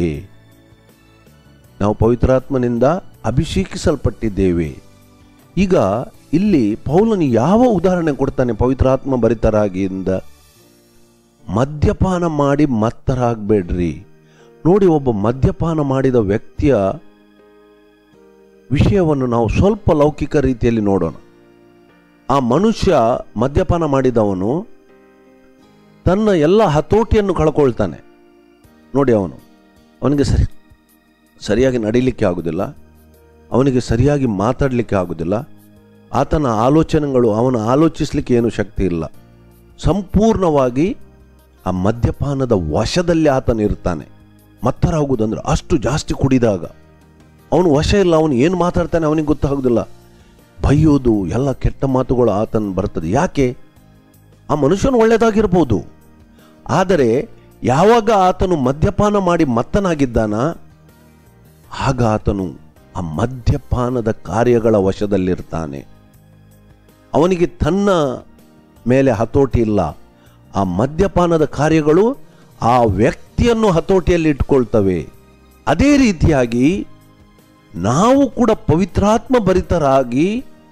Speaker 1: ನಾವು ಪವಿತ್ರಾತ್ಮನಿಂದ ಅಭಿಷೇಕಿಸಲ್ಪಟ್ಟಿದ್ದೇವೆ ಈಗ ಇಲ್ಲಿ ಪೌಲನು ಯಾವ ಉದಾಹರಣೆ ಕೊಡ್ತಾನೆ ಪವಿತ್ರಾತ್ಮ ಭರಿತರಾಗಿಂದ ಮದ್ಯಪಾನ ಮಾಡಿ ಮತ್ತರಾಗಬೇಡ್ರಿ ನೋಡಿ ಒಬ್ಬ ಮದ್ಯಪಾನ ಮಾಡಿದ ವ್ಯಕ್ತಿಯ ವಿಷಯವನ್ನು ನಾವು ಸ್ವಲ್ಪ ಲೌಕಿಕ ರೀತಿಯಲ್ಲಿ ನೋಡೋಣ ಆ ಮನುಷ್ಯ ಮದ್ಯಪಾನ ಮಾಡಿದವನು ತನ್ನ ಎಲ್ಲ ಹತೋಟಿಯನ್ನು ಕಳ್ಕೊಳ್ತಾನೆ ನೋಡಿ ಅವನು ಅವನಿಗೆ ಸರಿ ಸರಿಯಾಗಿ ನಡೀಲಿಕ್ಕೆ ಆಗುವುದಿಲ್ಲ ಅವನಿಗೆ ಸರಿಯಾಗಿ ಮಾತಾಡಲಿಕ್ಕೆ ಆಗುವುದಿಲ್ಲ ಆತನ ಆಲೋಚನೆಗಳು ಅವನು ಆಲೋಚಿಸಲಿಕ್ಕೆ ಏನು ಶಕ್ತಿ ಇಲ್ಲ ಸಂಪೂರ್ಣವಾಗಿ ಆ ಮದ್ಯಪಾನದ ವಶದಲ್ಲಿ ಆತನ ಇರ್ತಾನೆ ಮತ್ತರಾಗುವುದಂದ್ರೆ ಅಷ್ಟು ಜಾಸ್ತಿ ಕುಡಿದಾಗ ಅವನು ವಶ ಇಲ್ಲ ಅವನು ಏನು ಮಾತಾಡ್ತಾನೆ ಅವನಿಗೆ ಗೊತ್ತಾಗೋದಿಲ್ಲ ಬೈಯೋದು ಎಲ್ಲ ಕೆಟ್ಟ ಮಾತುಗಳು ಆತನ ಬರ್ತದೆ ಯಾಕೆ ಆ ಮನುಷ್ಯನು ಒಳ್ಳೆಯದಾಗಿರ್ಬೋದು ಆದರೆ ಯಾವಾಗ ಆತನು ಮದ್ಯಪಾನ ಮಾಡಿ ಮತ್ತನಾಗಿದ್ದಾನ ಆಗ ಆತನು ಆ ಮದ್ಯಪಾನದ ಕಾರ್ಯಗಳ ವಶದಲ್ಲಿರ್ತಾನೆ ಅವನಿಗೆ ತನ್ನ ಮೇಲೆ ಹತೋಟಿ ಇಲ್ಲ ಆ ಮದ್ಯಪಾನದ ಕಾರ್ಯಗಳು ಆ ವ್ಯಕ್ತಿಯನ್ನು ಹತೋಟಿಯಲ್ಲಿ ಇಟ್ಕೊಳ್ತವೆ ಅದೇ ರೀತಿಯಾಗಿ ನಾವು ಕೂಡ ಪವಿತ್ರಾತ್ಮ ಭರಿತರಾಗಿ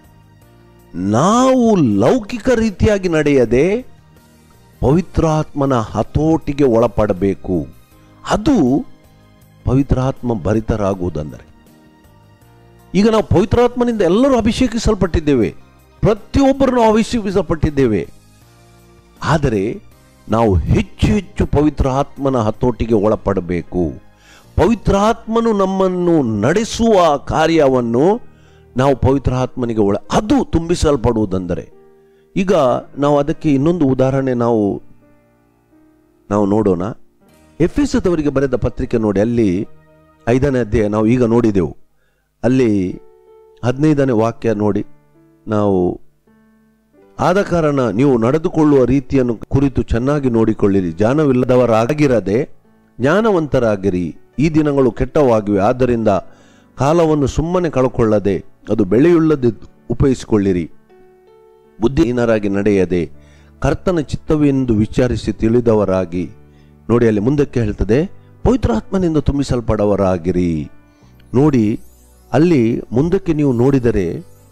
Speaker 1: ನಾವು ಲೌಕಿಕ ರೀತಿಯಾಗಿ ನಡೆಯದೆ ಪವಿತ್ರಾತ್ಮನ ಹತೋಟಿಗೆ ಒಳಪಡಬೇಕು ಅದು ಪವಿತ್ರಾತ್ಮ ಭರಿತರಾಗುವುದಂದರೆ ಈಗ ನಾವು ಪವಿತ್ರಾತ್ಮನಿಂದ ಎಲ್ಲರೂ ಅಭಿಷೇಕಿಸಲ್ಪಟ್ಟಿದ್ದೇವೆ ಪ್ರತಿಯೊಬ್ಬರು ನಾವು ಅಭಿಷೇಕಿಸಲ್ಪಟ್ಟಿದ್ದೇವೆ ಆದರೆ ನಾವು ಹೆಚ್ಚು ಹೆಚ್ಚು ಪವಿತ್ರ ಆತ್ಮನ ಹತೋಟಿಗೆ ಒಳಪಡಬೇಕು ಪವಿತ್ರಾತ್ಮನು ನಮ್ಮನ್ನು ನಡೆಸುವ ಕಾರ್ಯವನ್ನು ನಾವು ಪವಿತ್ರ ಆತ್ಮನಿಗೆ ಒಳ ಅದು ತುಂಬಿಸಲ್ಪಡುವುದೆಂದರೆ ಈಗ ನಾವು ಅದಕ್ಕೆ ಇನ್ನೊಂದು ಉದಾಹರಣೆ ನಾವು ನಾವು ನೋಡೋಣ ಎಫೆಸದವರಿಗೆ ಬರೆದ ಪತ್ರಿಕೆ ನೋಡಿ ಅಲ್ಲಿ ಐದನೇ ಅಧ್ಯಾಯ ನಾವು ಈಗ ನೋಡಿದೆವು ಅಲ್ಲಿ ಹದಿನೈದನೇ ವಾಕ್ಯ ನೋಡಿ ನಾವು ಆದ ಕಾರಣ ನೀವು ನಡೆದುಕೊಳ್ಳುವ ರೀತಿಯನ್ನು ಕುರಿತು ಚೆನ್ನಾಗಿ ನೋಡಿಕೊಳ್ಳಿರಿ ಜ್ಞಾನವಿಲ್ಲದವರಾಗಿರದೆ ಜ್ಞಾನವಂತರಾಗಿರಿ ಈ ದಿನಗಳು ಕೆಟ್ಟವಾಗಿವೆ ಆದ್ದರಿಂದ ಕಾಲವನ್ನು ಸುಮ್ಮನೆ ಕಳ್ಕೊಳ್ಳದೆ ಅದು ಬೆಳೆಯುಳ್ಳದೆ ಉಪಯೋಗಿಸಿಕೊಳ್ಳಿರಿ ಬುದ್ಧಿಹೀನರಾಗಿ ನಡೆಯದೆ ಕರ್ತನ ಚಿತ್ತವೆಂದು ವಿಚಾರಿಸಿ ತಿಳಿದವರಾಗಿ ನೋಡಿ ಅಲ್ಲಿ ಮುಂದಕ್ಕೆ ಹೇಳ್ತದೆ ಪವಿತ್ರಾತ್ಮನಿಂದ ತುಂಬಿಸಲ್ಪಡವರಾಗಿರಿ ನೋಡಿ ಅಲ್ಲಿ ಮುಂದಕ್ಕೆ ನೀವು ನೋಡಿದರೆ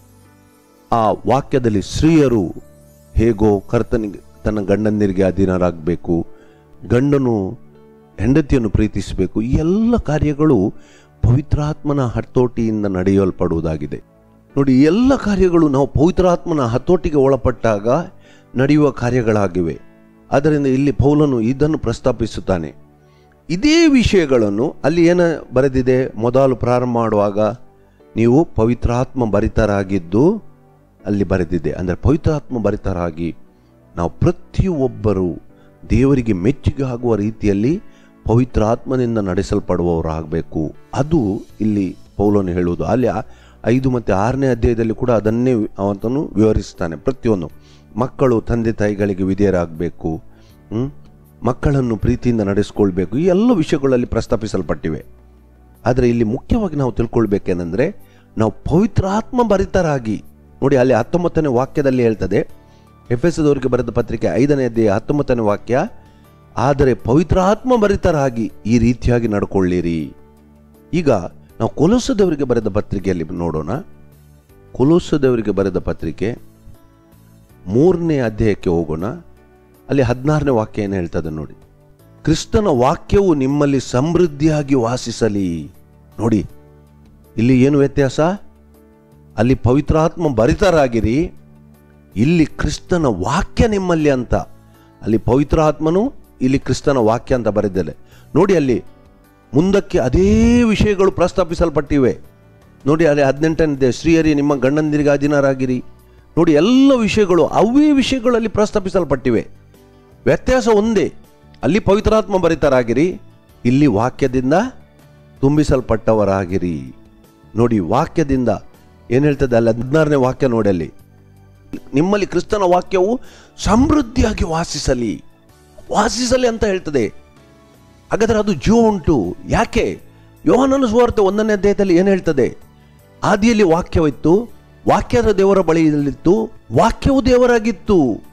Speaker 1: ಆ ವಾಕ್ಯದಲ್ಲಿ ಸ್ತ್ರೀಯರು ಹೇಗೋ ಕರ್ತನಿಗೆ ತನ್ನ ಗಂಡಂದಿರಿಗೆ ಅಧೀನರಾಗಬೇಕು ಗಂಡನು ಹೆಂಡತಿಯನ್ನು ಪ್ರೀತಿಸಬೇಕು ಈ ಎಲ್ಲ ಕಾರ್ಯಗಳು ಪವಿತ್ರಾತ್ಮನ ಹತೋಟಿಯಿಂದ ನಡೆಯಲ್ಪಡುವುದಾಗಿದೆ ನೋಡಿ ಈ ಎಲ್ಲ ಕಾರ್ಯಗಳು ನಾವು ಪವಿತ್ರಾತ್ಮನ ಹತೋಟಿಗೆ ಒಳಪಟ್ಟಾಗ ನಡೆಯುವ ಕಾರ್ಯಗಳಾಗಿವೆ ಆದ್ದರಿಂದ ಇಲ್ಲಿ ಪೌಲನು ಇದನ್ನು ಪ್ರಸ್ತಾಪಿಸುತ್ತಾನೆ ಇದೇ ವಿಷಯಗಳನ್ನು ಅಲ್ಲಿ ಏನ ಬರೆದಿದೆ ಮೊದಲು ಪ್ರಾರಂಭ ಮಾಡುವಾಗ ನೀವು ಪವಿತ್ರಾತ್ಮ ಭರಿತರಾಗಿದ್ದು ಅಲ್ಲಿ ಬರೆದಿದೆ ಅಂದರೆ ಪವಿತ್ರಾತ್ಮ ಭರಿತರಾಗಿ ನಾವು ಪ್ರತಿಯೊಬ್ಬರು ದೇವರಿಗೆ ಮೆಚ್ಚುಗೆ ಆಗುವ ರೀತಿಯಲ್ಲಿ ಪವಿತ್ರಾತ್ಮನಿಂದ ನಡೆಸಲ್ಪಡುವವರಾಗಬೇಕು ಅದು ಇಲ್ಲಿ ಪೌಲನು ಹೇಳುವುದು ಅಲ್ಲಿ ಆ- ಐದು ಮತ್ತು ಆರನೇ ಅಧ್ಯಾಯದಲ್ಲಿ ಕೂಡ ಅದನ್ನೇ ಅವತನು ವಿವರಿಸ್ತಾನೆ ಪ್ರತಿಯೊಂದು ಮಕ್ಕಳು ತಂದೆ ತಾಯಿಗಳಿಗೆ ವಿಧೇಯರಾಗಬೇಕು ಹ್ಮ್? ಮಕ್ಕಳನ್ನು ಪ್ರೀತಿಯಿಂದ ನಡೆಸ್ಕೊಳ್ಬೇಕು ಈ ಎಲ್ಲ ವಿಷಯಗಳಲ್ಲಿ ಪ್ರಸ್ತಾಪಿಸಲ್ಪಟ್ಟಿವೆ ಆದರೆ ಇಲ್ಲಿ ಮುಖ್ಯವಾಗಿ ನಾವು ತಿಳ್ಕೊಳ್ಬೇಕೇನೆಂದ್ರೆ ನಾವು ಪವಿತ್ರಾತ್ಮ ಭರಿತರಾಗಿ ನೋಡಿ ಅಲ್ಲಿ ಹತ್ತೊಂಬತ್ತನೇ ವಾಕ್ಯದಲ್ಲಿ ಹೇಳ್ತದೆ ಎಫ್ ಎಸ್ ದವರಿಗೆ ಬರೆದ ಪತ್ರಿಕೆ ಐದನೇ ಅಧ್ಯಾಯ ಹತ್ತೊಂಬತ್ತನೇ ವಾಕ್ಯ ಆದರೆ ಪವಿತ್ರಾತ್ಮ ಭರಿತರಾಗಿ ಈ ರೀತಿಯಾಗಿ ನಡ್ಕೊಳ್ಳಿರಿ ಈಗ ನಾವು ಕೊಲೋಸದವರಿಗೆ ಬರೆದ ಪತ್ರಿಕೆಯಲ್ಲಿ ನೋಡೋಣ ಕೊಲೋಸದವರಿಗೆ ಬರೆದ ಪತ್ರಿಕೆ ಮೂರನೇ ಅಧ್ಯಾಯಕ್ಕೆ ಹೋಗೋಣ ಅಲ್ಲಿ ಹದಿನಾರನೇ ವಾಕ್ಯ ಏನು ಹೇಳ್ತದೆ ನೋಡಿ ಕ್ರಿಸ್ತನ ವಾಕ್ಯವು ನಿಮ್ಮಲ್ಲಿ ಸಮೃದ್ಧಿಯಾಗಿ ವಾಸಿಸಲಿ ನೋಡಿ ಇಲ್ಲಿ ಏನು ವ್ಯತ್ಯಾಸ ಅಲ್ಲಿ ಪವಿತ್ರಾತ್ಮ ಭರಿತರಾಗಿರಿ ಇಲ್ಲಿ ಕ್ರಿಸ್ತನ ವಾಕ್ಯ ನಿಮ್ಮಲ್ಲಿ ಅಂತ ಅಲ್ಲಿ ಪವಿತ್ರಾತ್ಮನು ಇಲ್ಲಿ ಕ್ರಿಸ್ತನ ವಾಕ್ಯ ಅಂತ ಬರೆದಿದೆ ನೋಡಿ ಅಲ್ಲಿ ಮುಂದಕ್ಕೆ ಅದೇ ವಿಷಯಗಳು ಪ್ರಸ್ತಾಪಿಸಲ್ಪಟ್ಟಿವೆ ನೋಡಿ ಅಲ್ಲಿ ಹದಿನೆಂಟನೇ ಶ್ರೀಯರಿ ನಿಮ್ಮ ಗಂಡಂದಿರಿಗೆ ಅಧೀನರಾಗಿರಿ ನೋಡಿ ಎಲ್ಲ ವಿಷಯಗಳು ಅವೇ ವಿಷಯಗಳಲ್ಲಿ ಪ್ರಸ್ತಾಪಿಸಲ್ಪಟ್ಟಿವೆ ವ್ಯತ್ಯಾಸ ಒಂದೇ ಅಲ್ಲಿ ಪವಿತ್ರಾತ್ಮ ಭರಿತರಾಗಿರಿ ಇಲ್ಲಿ ವಾಕ್ಯದಿಂದ ತುಂಬಿಸಲ್ಪಟ್ಟವರಾಗಿರಿ ನೋಡಿ ವಾಕ್ಯದಿಂದ ಏನು ಹೇಳ್ತದೆ ಅಲ್ಲಿ ಹದಿನಾರನೇ ವಾಕ್ಯ ನೋಡಿ ಅಲ್ಲಿ ನಿಮ್ಮಲ್ಲಿ ಕ್ರಿಸ್ತನ ವಾಕ್ಯವು ಸಮೃದ್ಧಿಯಾಗಿ ವಾಸಿಸಲಿ ವಾಸಿಸಲಿ ಅಂತ ಹೇಳ್ತದೆ ಹಾಗಾದ್ರೆ ಅದು ಜೀವ ಉಂಟು ಯಾಕೆ ಯೋಹನನ ಸುವಾರ್ತೆ ಒಂದನೇ ಅಧ್ಯಾಯದಲ್ಲಿ ಏನು ಹೇಳ್ತದೆ ಆದಿಯಲ್ಲಿ ವಾಕ್ಯವಿತ್ತು ವಾಕ್ಯದ ದೇವರ ಬಳಿಯಲ್ಲಿತ್ತು ವಾಕ್ಯವು ದೇವರಾಗಿತ್ತು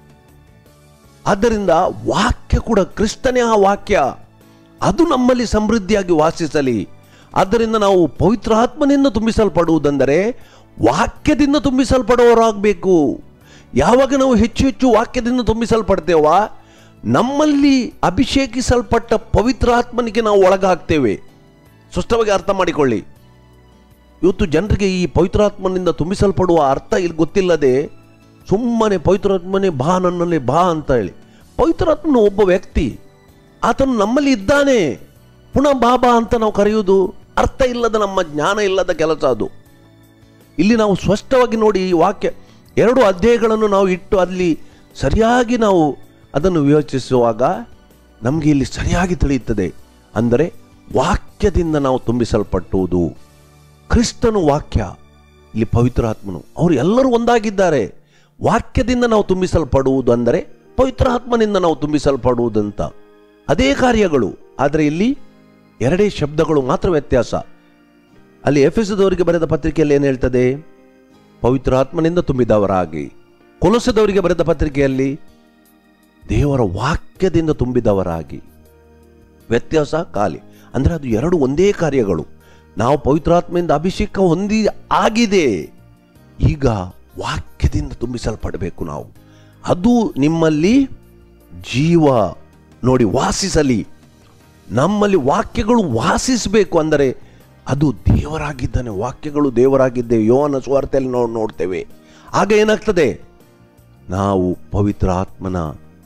Speaker 1: ಆದ್ದರಿಂದ ವಾಕ್ಯ ಕೂಡ ಕ್ರಿಸ್ತನೇ ಆ ವಾಕ್ಯ ಅದು ನಮ್ಮಲ್ಲಿ ಸಮೃದ್ಧಿಯಾಗಿ ವಾಸಿಸಲಿ ಆದ್ದರಿಂದ ನಾವು ಪವಿತ್ರಾತ್ಮನಿಂದ ತುಂಬಿಸಲ್ಪಡುವುದೆಂದರೆ ವಾಕ್ಯದಿಂದ ತುಂಬಿಸಲ್ಪಡುವವರಾಗಬೇಕು ಯಾವಾಗ ನಾವು ಹೆಚ್ಚು ಹೆಚ್ಚು ವಾಕ್ಯದಿಂದ ತುಂಬಿಸಲ್ಪಡ್ತೇವ ನಮ್ಮಲ್ಲಿ ಅಭಿಷೇಕಿಸಲ್ಪಟ್ಟ ಪವಿತ್ರಾತ್ಮನಿಗೆ ನಾವು ಒಳಗಾಗ್ತೇವೆ ಸ್ಪಷ್ಟವಾಗಿ ಅರ್ಥ ಮಾಡಿಕೊಳ್ಳಿ ಇವತ್ತು ಜನರಿಗೆ ಈ ಪವಿತ್ರಾತ್ಮನಿಂದ ತುಂಬಿಸಲ್ಪಡುವ ಅರ್ಥ ಇಲ್ಲಿ ಗೊತ್ತಿಲ್ಲದೆ ಸುಮ್ಮನೆ ಪವಿತ್ರಾತ್ಮನೇ ಬಾ ನನ್ನಲ್ಲಿ ಬಾ ಅಂತ ಹೇಳಿ ಪವಿತ್ರಾತ್ಮನು ಒಬ್ಬ ವ್ಯಕ್ತಿ ಆತನು ನಮ್ಮಲ್ಲಿ ಇದ್ದಾನೆ ಪುನಃ ಬಾಬಾ ಅಂತ ನಾವು ಕರೆಯುವುದು ಅರ್ಥ ಇಲ್ಲದ ನಮ್ಮ ಜ್ಞಾನ ಇಲ್ಲದ ಕೆಲಸ ಅದು ಇಲ್ಲಿ ನಾವು ಸ್ಪಷ್ಟವಾಗಿ ನೋಡಿ ಈ ವಾಕ್ಯ ಎರಡು ಅಧ್ಯಾಯಗಳನ್ನು ನಾವು ಇಟ್ಟು ಅಲ್ಲಿ ಸರಿಯಾಗಿ ನಾವು ಅದನ್ನು ವಿವೇಚಿಸುವಾಗ ನಮಗೆ ಇಲ್ಲಿ ಸರಿಯಾಗಿ ತಿಳಿಯುತ್ತದೆ ಅಂದರೆ ವಾಕ್ಯದಿಂದ ನಾವು ತುಂಬಿಸಲ್ಪಟ್ಟುವುದು ಕ್ರಿಸ್ತನು ವಾಕ್ಯ ಇಲ್ಲಿ ಪವಿತ್ರಾತ್ಮನು ಅವರು ಎಲ್ಲರೂ ಒಂದಾಗಿದ್ದಾರೆ ವಾಕ್ಯದಿಂದ ನಾವು ತುಂಬಿಸಲ್ಪಡುವುದು ಅಂದರೆ ಪವಿತ್ರಾತ್ಮನಿಂದ ನಾವು ತುಂಬಿಸಲ್ಪಡುವುದಂತ ಅದೇ ಕಾರ್ಯಗಳು ಆದರೆ ಇಲ್ಲಿ ಎರಡೇ ಶಬ್ದಗಳು ಮಾತ್ರ ವ್ಯತ್ಯಾಸ ಅಲ್ಲಿ ಎಫೆಸದವರಿಗೆ ಬರೆದ ಪತ್ರಿಕೆಯಲ್ಲಿ ಏನು ಹೇಳ್ತದೆ ಪವಿತ್ರಾತ್ಮನಿಂದ ತುಂಬಿದವರಾಗಿ ಕೊಲಸದವರಿಗೆ ಬರೆದ ಪತ್ರಿಕೆಯಲ್ಲಿ ದೇವರ ವಾಕ್ಯದಿಂದ ತುಂಬಿದವರಾಗಿ ವ್ಯತ್ಯಾಸ ಖಾಲಿ ಅಂದರೆ ಅದು ಎರಡು ಒಂದೇ ಕಾರ್ಯಗಳು ನಾವು ಪವಿತ್ರಾತ್ಮೆಯಿಂದ ಅಭಿಷೇಕ ಹೊಂದಿ ಆಗಿದೆ ಈಗ ವಾಕ್ಯದಿಂದ ತುಂಬಿಸಲ್ಪಡಬೇಕು ನಾವು ಅದು ನಿಮ್ಮಲ್ಲಿ ಜೀವ ನೋಡಿ ವಾಸಿಸಲಿ ನಮ್ಮಲ್ಲಿ ವಾಕ್ಯಗಳು ವಾಸಿಸಬೇಕು ಅಂದರೆ ಅದು ದೇವರಾಗಿದ್ದಾನೆ ವಾಕ್ಯಗಳು ದೇವರಾಗಿದ್ದೇವೆ ಯೋನ ಸ್ವಾರ್ಥೆಯಲ್ಲಿ ನಾವು ನೋಡ್ತೇವೆ ಆಗ ಏನಾಗ್ತದೆ ನಾವು ಪವಿತ್ರ ಆತ್ಮನ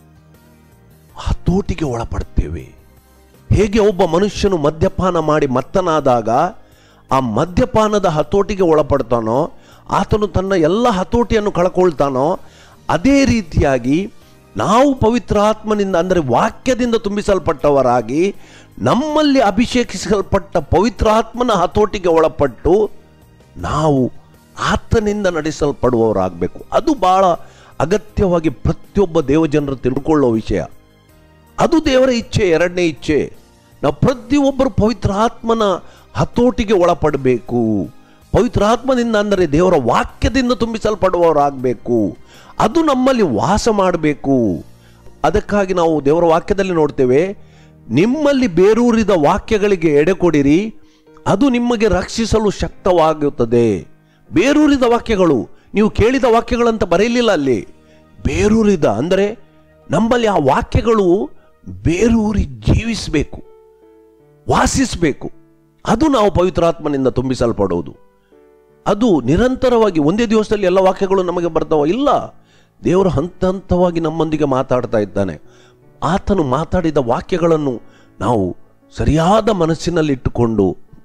Speaker 1: ಹತೋಟಿಗೆ ಒಳಪಡ್ತೇವೆ ಹೇಗೆ ಒಬ್ಬ ಮನುಷ್ಯನು ಮದ್ಯಪಾನ ಮಾಡಿ ಮತ್ತನಾದಾಗ ಆ ಮದ್ಯಪಾನದ ಹತೋಟಿಗೆ ಒಳಪಡ್ತಾನೋ ಆತನು ತನ್ನ ಎಲ್ಲ ಹತೋಟಿಯನ್ನು ಕಳ್ಕೊಳ್ತಾನೋ ಅದೇ ರೀತಿಯಾಗಿ ನಾವು ಪವಿತ್ರಾತ್ಮನಿಂದ ಅಂದರೆ ವಾಕ್ಯದಿಂದ ತುಂಬಿಸಲ್ಪಟ್ಟವರಾಗಿ ನಮ್ಮಲ್ಲಿ ಅಭಿಷೇಕಿಸಲ್ಪಟ್ಟ ಪವಿತ್ರಾತ್ಮನ ಹತೋಟಿಗೆ ಒಳಪಟ್ಟು ನಾವು ಆತನಿಂದ ನಡೆಸಲ್ಪಡುವವರಾಗಬೇಕು ಅದು ಬಹಳ ಅಗತ್ಯವಾಗಿ ಪ್ರತಿಯೊಬ್ಬ ದೇವಜನರು ತಿಳ್ಕೊಳ್ಳೋ ವಿಷಯ ಅದು ದೇವರ ಇಚ್ಛೆ ಎರಡನೇ ಇಚ್ಛೆ ನಾವು ಪ್ರತಿಯೊಬ್ಬರು ಪವಿತ್ರ ಆತ್ಮನ ಹತೋಟಿಗೆ ಒಳಪಡಬೇಕು ಪವಿತ್ರ ಆತ್ಮದಿಂದ ಅಂದರೆ ದೇವರ ವಾಕ್ಯದಿಂದ ತುಂಬಿಸಲ್ಪಡುವವರಾಗಬೇಕು ಅದು ನಮ್ಮಲ್ಲಿ ವಾಸ ಮಾಡಬೇಕು ಅದಕ್ಕಾಗಿ ನಾವು ದೇವರ ವಾಕ್ಯದಲ್ಲಿ ನೋಡ್ತೇವೆ ನಿಮ್ಮಲ್ಲಿ ಬೇರೂರಿದ ವಾಕ್ಯಗಳಿಗೆ ಎಡೆ ಕೊಡಿರಿ ಅದು ನಿಮಗೆ ರಕ್ಷಿಸಲು ಶಕ್ತವಾಗುತ್ತದೆ ಬೇರೂರಿದ ವಾಕ್ಯಗಳು ನೀವು ಕೇಳಿದ ವಾಕ್ಯಗಳಂತ ಬರೆಯಲಿಲ್ಲ ಅಲ್ಲಿ ಬೇರೂರಿದ ಅಂದರೆ ನಮ್ಮಲ್ಲಿ ಆ ವಾಕ್ಯಗಳು ಬೇರೂರಿ ಜೀವಿಸಬೇಕು ವಾಸಿಸಬೇಕು ಅದು ನಾವು ಪವಿತ್ರಾತ್ಮನಿಂದ ತುಂಬಿಸಲ್ಪಡುವುದು ಅದು ನಿರಂತರವಾಗಿ ಒಂದೇ ದಿವಸದಲ್ಲಿ ಎಲ್ಲ ವಾಕ್ಯಗಳು ನಮಗೆ ಬರ್ತಾವ ಇಲ್ಲ ದೇವರು ಹಂತ ಹಂತವಾಗಿ ನಮ್ಮೊಂದಿಗೆ ಮಾತಾಡ್ತಾ ಇದ್ದಾನೆ ಆತನು ಮಾತಾಡಿದ ವಾಕ್ಯಗಳನ್ನು ನಾವು ಸರಿಯಾದ ಮನಸ್ಸಿನಲ್ಲಿಟ್ಟುಕೊಂಡು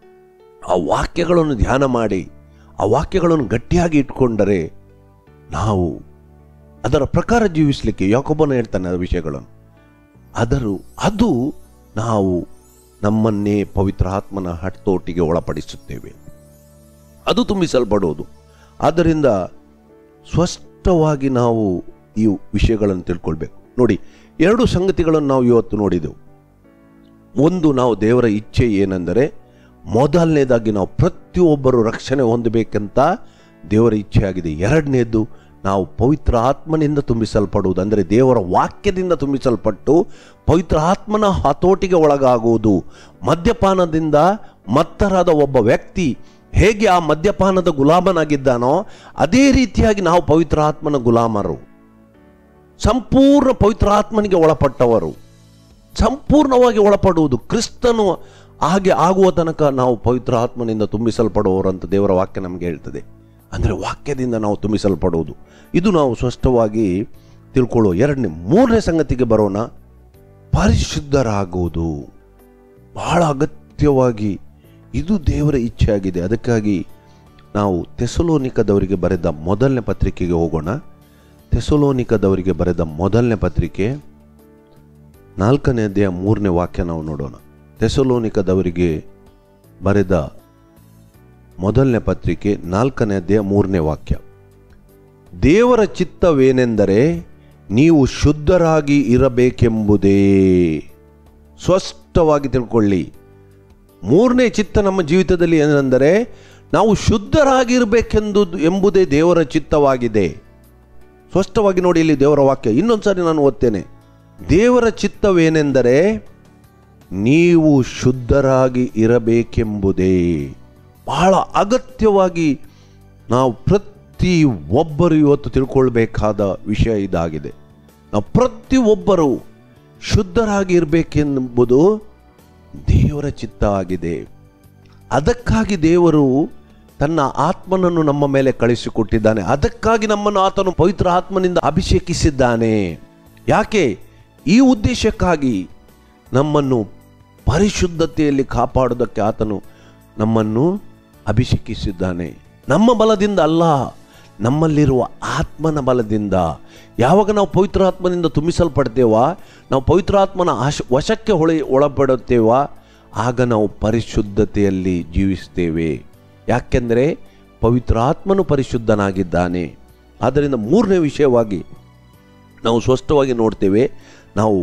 Speaker 1: ಆ ವಾಕ್ಯಗಳನ್ನು ಧ್ಯಾನ ಮಾಡಿ ಆ ವಾಕ್ಯಗಳನ್ನು ಗಟ್ಟಿಯಾಗಿ ಇಟ್ಕೊಂಡರೆ ನಾವು ಅದರ ಪ್ರಕಾರ ಜೀವಿಸಲಿಕ್ಕೆ ಯಾಕೊಬ್ಬನ ಹೇಳ್ತಾನೆ ಆ ವಿಷಯಗಳನ್ನು ಆದರೂ ಅದು ನಾವು ನಮ್ಮನ್ನೇ ಪವಿತ್ರ ಆತ್ಮನ ಹಟ್ಟೋಟಿಗೆ ಒಳಪಡಿಸುತ್ತೇವೆ ಅದು ತುಂಬಿಸಲ್ಪಡುವುದು ಆದ್ದರಿಂದ ಸ್ಪಷ್ಟವಾಗಿ ನಾವು ಈ ವಿಷಯಗಳನ್ನು ತಿಳ್ಕೊಳ್ಬೇಕು ನೋಡಿ ಎರಡು ಸಂಗತಿಗಳನ್ನು ನಾವು ಇವತ್ತು ನೋಡಿದೆವು ಒಂದು ನಾವು ದೇವರ ಇಚ್ಛೆ ಏನೆಂದರೆ ಮೊದಲನೇದಾಗಿ ನಾವು ಪ್ರತಿಯೊಬ್ಬರು ರಕ್ಷಣೆ ಹೊಂದಬೇಕಂತ ದೇವರ ಇಚ್ಛೆ ಆಗಿದೆ ಎರಡನೇದು ನಾವು ಪವಿತ್ರ ಆತ್ಮನಿಂದ ತುಂಬಿಸಲ್ಪಡುವುದು ಅಂದರೆ ದೇವರ ವಾಕ್ಯದಿಂದ ತುಂಬಿಸಲ್ಪಟ್ಟು ಪವಿತ್ರ ಆತ್ಮನ ಹತೋಟಿಗೆ ಒಳಗಾಗುವುದು ಮದ್ಯಪಾನದಿಂದ ಮತ್ತರಾದ ಒಬ್ಬ ವ್ಯಕ್ತಿ ಹೇಗೆ ಆ ಮದ್ಯಪಾನದ ಗುಲಾಮನಾಗಿದ್ದಾನೋ ಅದೇ ರೀತಿಯಾಗಿ ನಾವು ಪವಿತ್ರ ಆತ್ಮನ ಗುಲಾಮರು ಸಂಪೂರ್ಣ ಪವಿತ್ರ ಆತ್ಮನಿಗೆ ಒಳಪಟ್ಟವರು ಸಂಪೂರ್ಣವಾಗಿ ಒಳಪಡುವುದು ಕ್ರಿಸ್ತನು ಹಾಗೆ ಆಗುವ ತನಕ ನಾವು ಪವಿತ್ರ ಆತ್ಮನಿಂದ ತುಂಬಿಸಲ್ಪಡುವವರು ಅಂತ ದೇವರ ವಾಕ್ಯ ನಮಗೆ ಹೇಳ್ತದೆ ಅಂದರೆ ವಾಕ್ಯದಿಂದ ನಾವು ತುಂಬಿಸಲ್ಪಡುವುದು ಇದು ನಾವು ಸ್ಪಷ್ಟವಾಗಿ ತಿಳ್ಕೊಳ್ಳೋ ಎರಡನೇ ಮೂರನೇ ಸಂಗತಿಗೆ ಬರೋಣ ಪರಿಶುದ್ಧರಾಗುವುದು ಬಹಳ ಅಗತ್ಯವಾಗಿ ಇದು ದೇವರ ಇಚ್ಛೆ ಆಗಿದೆ ಅದಕ್ಕಾಗಿ ನಾವು ತೆಸಲೋನಿಕದವರಿಗೆ ಬರೆದ ಮೊದಲನೇ ಪತ್ರಿಕೆಗೆ ಹೋಗೋಣ ತೆಸಲೋನಿಕದವರಿಗೆ ಬರೆದ ಮೊದಲನೇ ಪತ್ರಿಕೆ ನಾಲ್ಕನೇ ಅಧ್ಯಾಯ ಮೂರನೇ ವಾಕ್ಯ ನಾವು ನೋಡೋಣ ತೆಸಲೋನಿಕದವರಿಗೆ ಬರೆದ ಮೊದಲನೇ ಪತ್ರಿಕೆ ನಾಲ್ಕನೇ ಅಧ್ಯಾಯ ಮೂರನೇ ವಾಕ್ಯ ದೇವರ ಚಿತ್ತವೇನೆಂದರೆ ನೀವು ಶುದ್ಧರಾಗಿ ಇರಬೇಕೆಂಬುದೇ ಸ್ಪಷ್ಟವಾಗಿ ತಿಳ್ಕೊಳ್ಳಿ ಮೂರನೇ ಚಿತ್ತ ನಮ್ಮ ಜೀವಿತದಲ್ಲಿ ಏನೆಂದರೆ ನಾವು ಶುದ್ಧರಾಗಿರಬೇಕೆಂದು ಎಂಬುದೇ ದೇವರ ಚಿತ್ತವಾಗಿದೆ ಸ್ಪಷ್ಟವಾಗಿ ನೋಡಿ ಇಲ್ಲಿ ದೇವರ ವಾಕ್ಯ ಇನ್ನೊಂದ್ಸಾರಿ ನಾನು ಓದ್ತೇನೆ ದೇವರ ಚಿತ್ತವೇನೆಂದರೆ ನೀವು ಶುದ್ಧರಾಗಿ ಇರಬೇಕೆಂಬುದೇ ಬಹಳ ಅಗತ್ಯವಾಗಿ ನಾವು ಪ್ರತಿ ಒಬ್ಬರು ಇವತ್ತು ತಿಳ್ಕೊಳ್ಬೇಕಾದ ವಿಷಯ ಇದಾಗಿದೆ ನಾವು ಪ್ರತಿ ಒಬ್ಬರು ಶುದ್ಧರಾಗಿ ಇರಬೇಕೆಂಬುದು ದೇವರ ಚಿತ್ತ ಆಗಿದೆ ಅದಕ್ಕಾಗಿ ದೇವರು ತನ್ನ ಆತ್ಮನನ್ನು ನಮ್ಮ ಮೇಲೆ ಕಳಿಸಿಕೊಟ್ಟಿದ್ದಾನೆ ಅದಕ್ಕಾಗಿ ನಮ್ಮನ್ನು ಆತನು ಪವಿತ್ರ ಆತ್ಮನಿಂದ ಅಭಿಷೇಕಿಸಿದ್ದಾನೆ ಯಾಕೆ ಈ ಉದ್ದೇಶಕ್ಕಾಗಿ ನಮ್ಮನ್ನು ಪರಿಶುದ್ಧತೆಯಲ್ಲಿ ಕಾಪಾಡೋದಕ್ಕೆ ಆತನು ನಮ್ಮನ್ನು ಅಭಿಷೇಕಿಸಿದ್ದಾನೆ ನಮ್ಮ ಬಲದಿಂದ ಅಲ್ಲ ನಮ್ಮಲ್ಲಿರುವ ಆತ್ಮನ ಬಲದಿಂದ ಯಾವಾಗ ನಾವು ಪವಿತ್ರ ಆತ್ಮನಿಂದ ತುಂಬಿಸಲ್ಪಡ್ತೇವ ನಾವು ಪವಿತ್ರ ಆತ್ಮನ ಆಶ ವಶಕ್ಕೆ ಹೊಳೆ ಒಳಪಡುತ್ತೇವ ಆಗ ನಾವು ಪರಿಶುದ್ಧತೆಯಲ್ಲಿ ಜೀವಿಸ್ತೇವೆ ಯಾಕೆಂದರೆ ಪವಿತ್ರ ಆತ್ಮನು ಪರಿಶುದ್ಧನಾಗಿದ್ದಾನೆ ಆದ್ದರಿಂದ ಮೂರನೇ ವಿಷಯವಾಗಿ ನಾವು ಸ್ಪಷ್ಟವಾಗಿ ನೋಡ್ತೇವೆ ನಾವು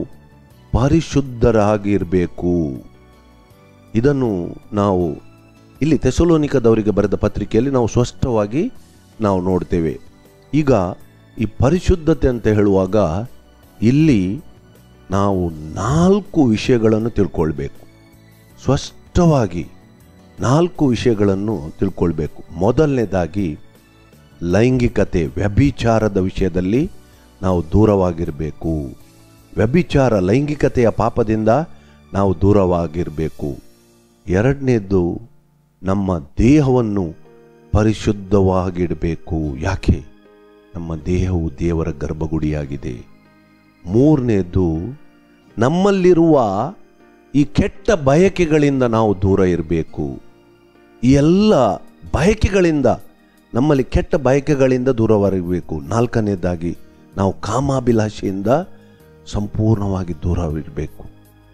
Speaker 1: ಪರಿಶುದ್ಧರಾಗಿರಬೇಕು ಇದನ್ನು ನಾವು ಇಲ್ಲಿ ತೆಸಲೋನಿಕದವರಿಗೆ ಬರೆದ ಪತ್ರಿಕೆಯಲ್ಲಿ ನಾವು ಸ್ಪಷ್ಟವಾಗಿ ನಾವು ನೋಡ್ತೇವೆ ಈಗ ಈ ಪರಿಶುದ್ಧತೆ ಅಂತ ಹೇಳುವಾಗ ಇಲ್ಲಿ ನಾವು ನಾಲ್ಕು ವಿಷಯಗಳನ್ನು ತಿಳ್ಕೊಳ್ಬೇಕು ಸ್ಪಷ್ಟವಾಗಿ ನಾಲ್ಕು ವಿಷಯಗಳನ್ನು ತಿಳ್ಕೊಳ್ಬೇಕು ಮೊದಲನೇದಾಗಿ ಲೈಂಗಿಕತೆ ವ್ಯಭಿಚಾರದ ವಿಷಯದಲ್ಲಿ ನಾವು ದೂರವಾಗಿರಬೇಕು ವ್ಯಭಿಚಾರ ಲೈಂಗಿಕತೆಯ ಪಾಪದಿಂದ ನಾವು ದೂರವಾಗಿರಬೇಕು ಎರಡನೇದು ನಮ್ಮ ದೇಹವನ್ನು ಪರಿಶುದ್ಧವಾಗಿಡಬೇಕು ಯಾಕೆ ನಮ್ಮ ದೇಹವು ದೇವರ ಗರ್ಭಗುಡಿಯಾಗಿದೆ ಮೂರನೇದು ನಮ್ಮಲ್ಲಿರುವ ಈ ಕೆಟ್ಟ ಬಯಕೆಗಳಿಂದ ನಾವು ದೂರ ಇರಬೇಕು ಈ ಎಲ್ಲ ಬಯಕೆಗಳಿಂದ ನಮ್ಮಲ್ಲಿ ಕೆಟ್ಟ ಬಯಕೆಗಳಿಂದ ದೂರವಾಗಿರಬೇಕು ನಾಲ್ಕನೇದಾಗಿ ನಾವು ಕಾಮಾಭಿಲಾಷೆಯಿಂದ ಸಂಪೂರ್ಣವಾಗಿ ದೂರವಿರಬೇಕು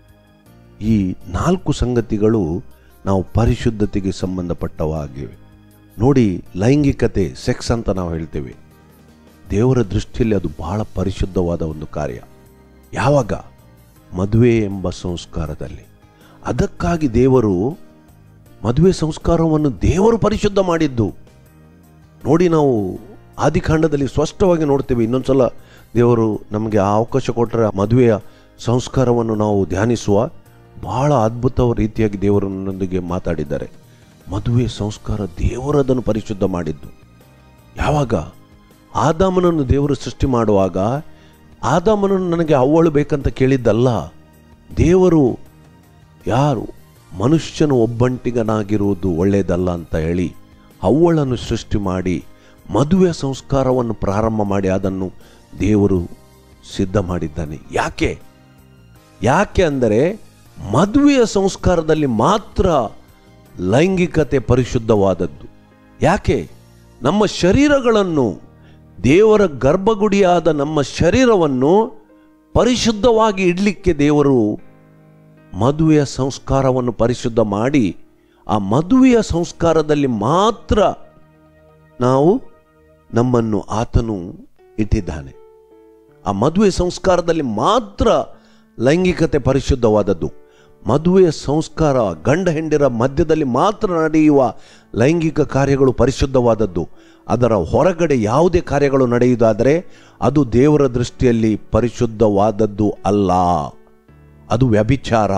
Speaker 1: ಈ ನಾಲ್ಕು ಸಂಗತಿಗಳು ನಾವು ಪರಿಶುದ್ಧತೆಗೆ ಸಂಬಂಧಪಟ್ಟವಾಗಿವೆ ನೋಡಿ ಲೈಂಗಿಕತೆ ಸೆಕ್ಸ್ ಅಂತ ನಾವು ಹೇಳ್ತೇವೆ ದೇವರ ದೃಷ್ಟಿಯಲ್ಲಿ ಅದು ಬಹಳ ಪರಿಶುದ್ಧವಾದ ಒಂದು ಕಾರ್ಯ ಯಾವಾಗ ಮದುವೆ ಎಂಬ ಸಂಸ್ಕಾರದಲ್ಲಿ ಅದಕ್ಕಾಗಿ ದೇವರು ಮದುವೆ ಸಂಸ್ಕಾರವನ್ನು ದೇವರು ಪರಿಶುದ್ಧ ಮಾಡಿದ್ದು ನೋಡಿ ನಾವು ಆದಿಕಾಂಡದಲ್ಲಿ ಸ್ಪಷ್ಟವಾಗಿ ನೋಡ್ತೇವೆ ಇನ್ನೊಂದ್ಸಲ ದೇವರು ನಮಗೆ ಆ ಅವಕಾಶ ಕೊಟ್ಟರೆ ಮದುವೆಯ ಸಂಸ್ಕಾರವನ್ನು ನಾವು ಧ್ಯಾನಿಸುವ ಬಹಳ ಅದ್ಭುತ ರೀತಿಯಾಗಿ ದೇವರನ್ನೊಂದಿಗೆ ಮಾತಾಡಿದ್ದಾರೆ ಮದುವೆ ಸಂಸ್ಕಾರ ದೇವರದನ್ನು ಪರಿಶುದ್ಧ ಮಾಡಿದ್ದು ಯಾವಾಗ ಆದಾಮನನ್ನು ದೇವರು ಸೃಷ್ಟಿ ಮಾಡುವಾಗ ಆದಾಮನನ್ನು ನನಗೆ ಅವಳು ಬೇಕಂತ ಕೇಳಿದ್ದಲ್ಲ ದೇವರು ಯಾರು ಮನುಷ್ಯನು ಒಬ್ಬಂಟಿಗನಾಗಿರುವುದು ಒಳ್ಳೆಯದಲ್ಲ ಅಂತ ಹೇಳಿ ಅವಳನ್ನು ಸೃಷ್ಟಿ ಮಾಡಿ ಮದುವೆ ಸಂಸ್ಕಾರವನ್ನು ಪ್ರಾರಂಭ ಮಾಡಿ ಅದನ್ನು ದೇವರು ಸಿದ್ಧ ಮಾಡಿದ್ದಾನೆ ಯಾಕೆ ಯಾಕೆ ಅಂದರೆ ಮದುವೆಯ ಸಂಸ್ಕಾರದಲ್ಲಿ ಮಾತ್ರ ಲೈಂಗಿಕತೆ ಪರಿಶುದ್ಧವಾದದ್ದು ಯಾಕೆ ನಮ್ಮ ಶರೀರಗಳನ್ನು ದೇವರ ಗರ್ಭಗುಡಿಯಾದ ನಮ್ಮ ಶರೀರವನ್ನು ಪರಿಶುದ್ಧವಾಗಿ ಇಡಲಿಕ್ಕೆ ದೇವರು ಮದುವೆಯ ಸಂಸ್ಕಾರವನ್ನು ಪರಿಶುದ್ಧ ಮಾಡಿ ಆ ಮದುವೆಯ ಸಂಸ್ಕಾರದಲ್ಲಿ ಮಾತ್ರ ನಾವು ನಮ್ಮನ್ನು ಆತನು ಇಟ್ಟಿದ್ದಾನೆ ಆ ಮದುವೆ ಸಂಸ್ಕಾರದಲ್ಲಿ ಮಾತ್ರ ಲೈಂಗಿಕತೆ ಪರಿಶುದ್ಧವಾದದ್ದು ಮದುವೆಯ ಸಂಸ್ಕಾರ ಗಂಡ ಹೆಂಡಿರ ಮಧ್ಯದಲ್ಲಿ ಮಾತ್ರ ನಡೆಯುವ ಲೈಂಗಿಕ ಕಾರ್ಯಗಳು ಪರಿಶುದ್ಧವಾದದ್ದು ಅದರ ಹೊರಗಡೆ ಯಾವುದೇ ಕಾರ್ಯಗಳು ನಡೆಯುವುದಾದರೆ ಅದು ದೇವರ ದೃಷ್ಟಿಯಲ್ಲಿ ಪರಿಶುದ್ಧವಾದದ್ದು ಅಲ್ಲ ಅದು ವ್ಯಭಿಚಾರ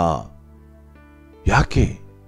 Speaker 1: ಯಾಕೆ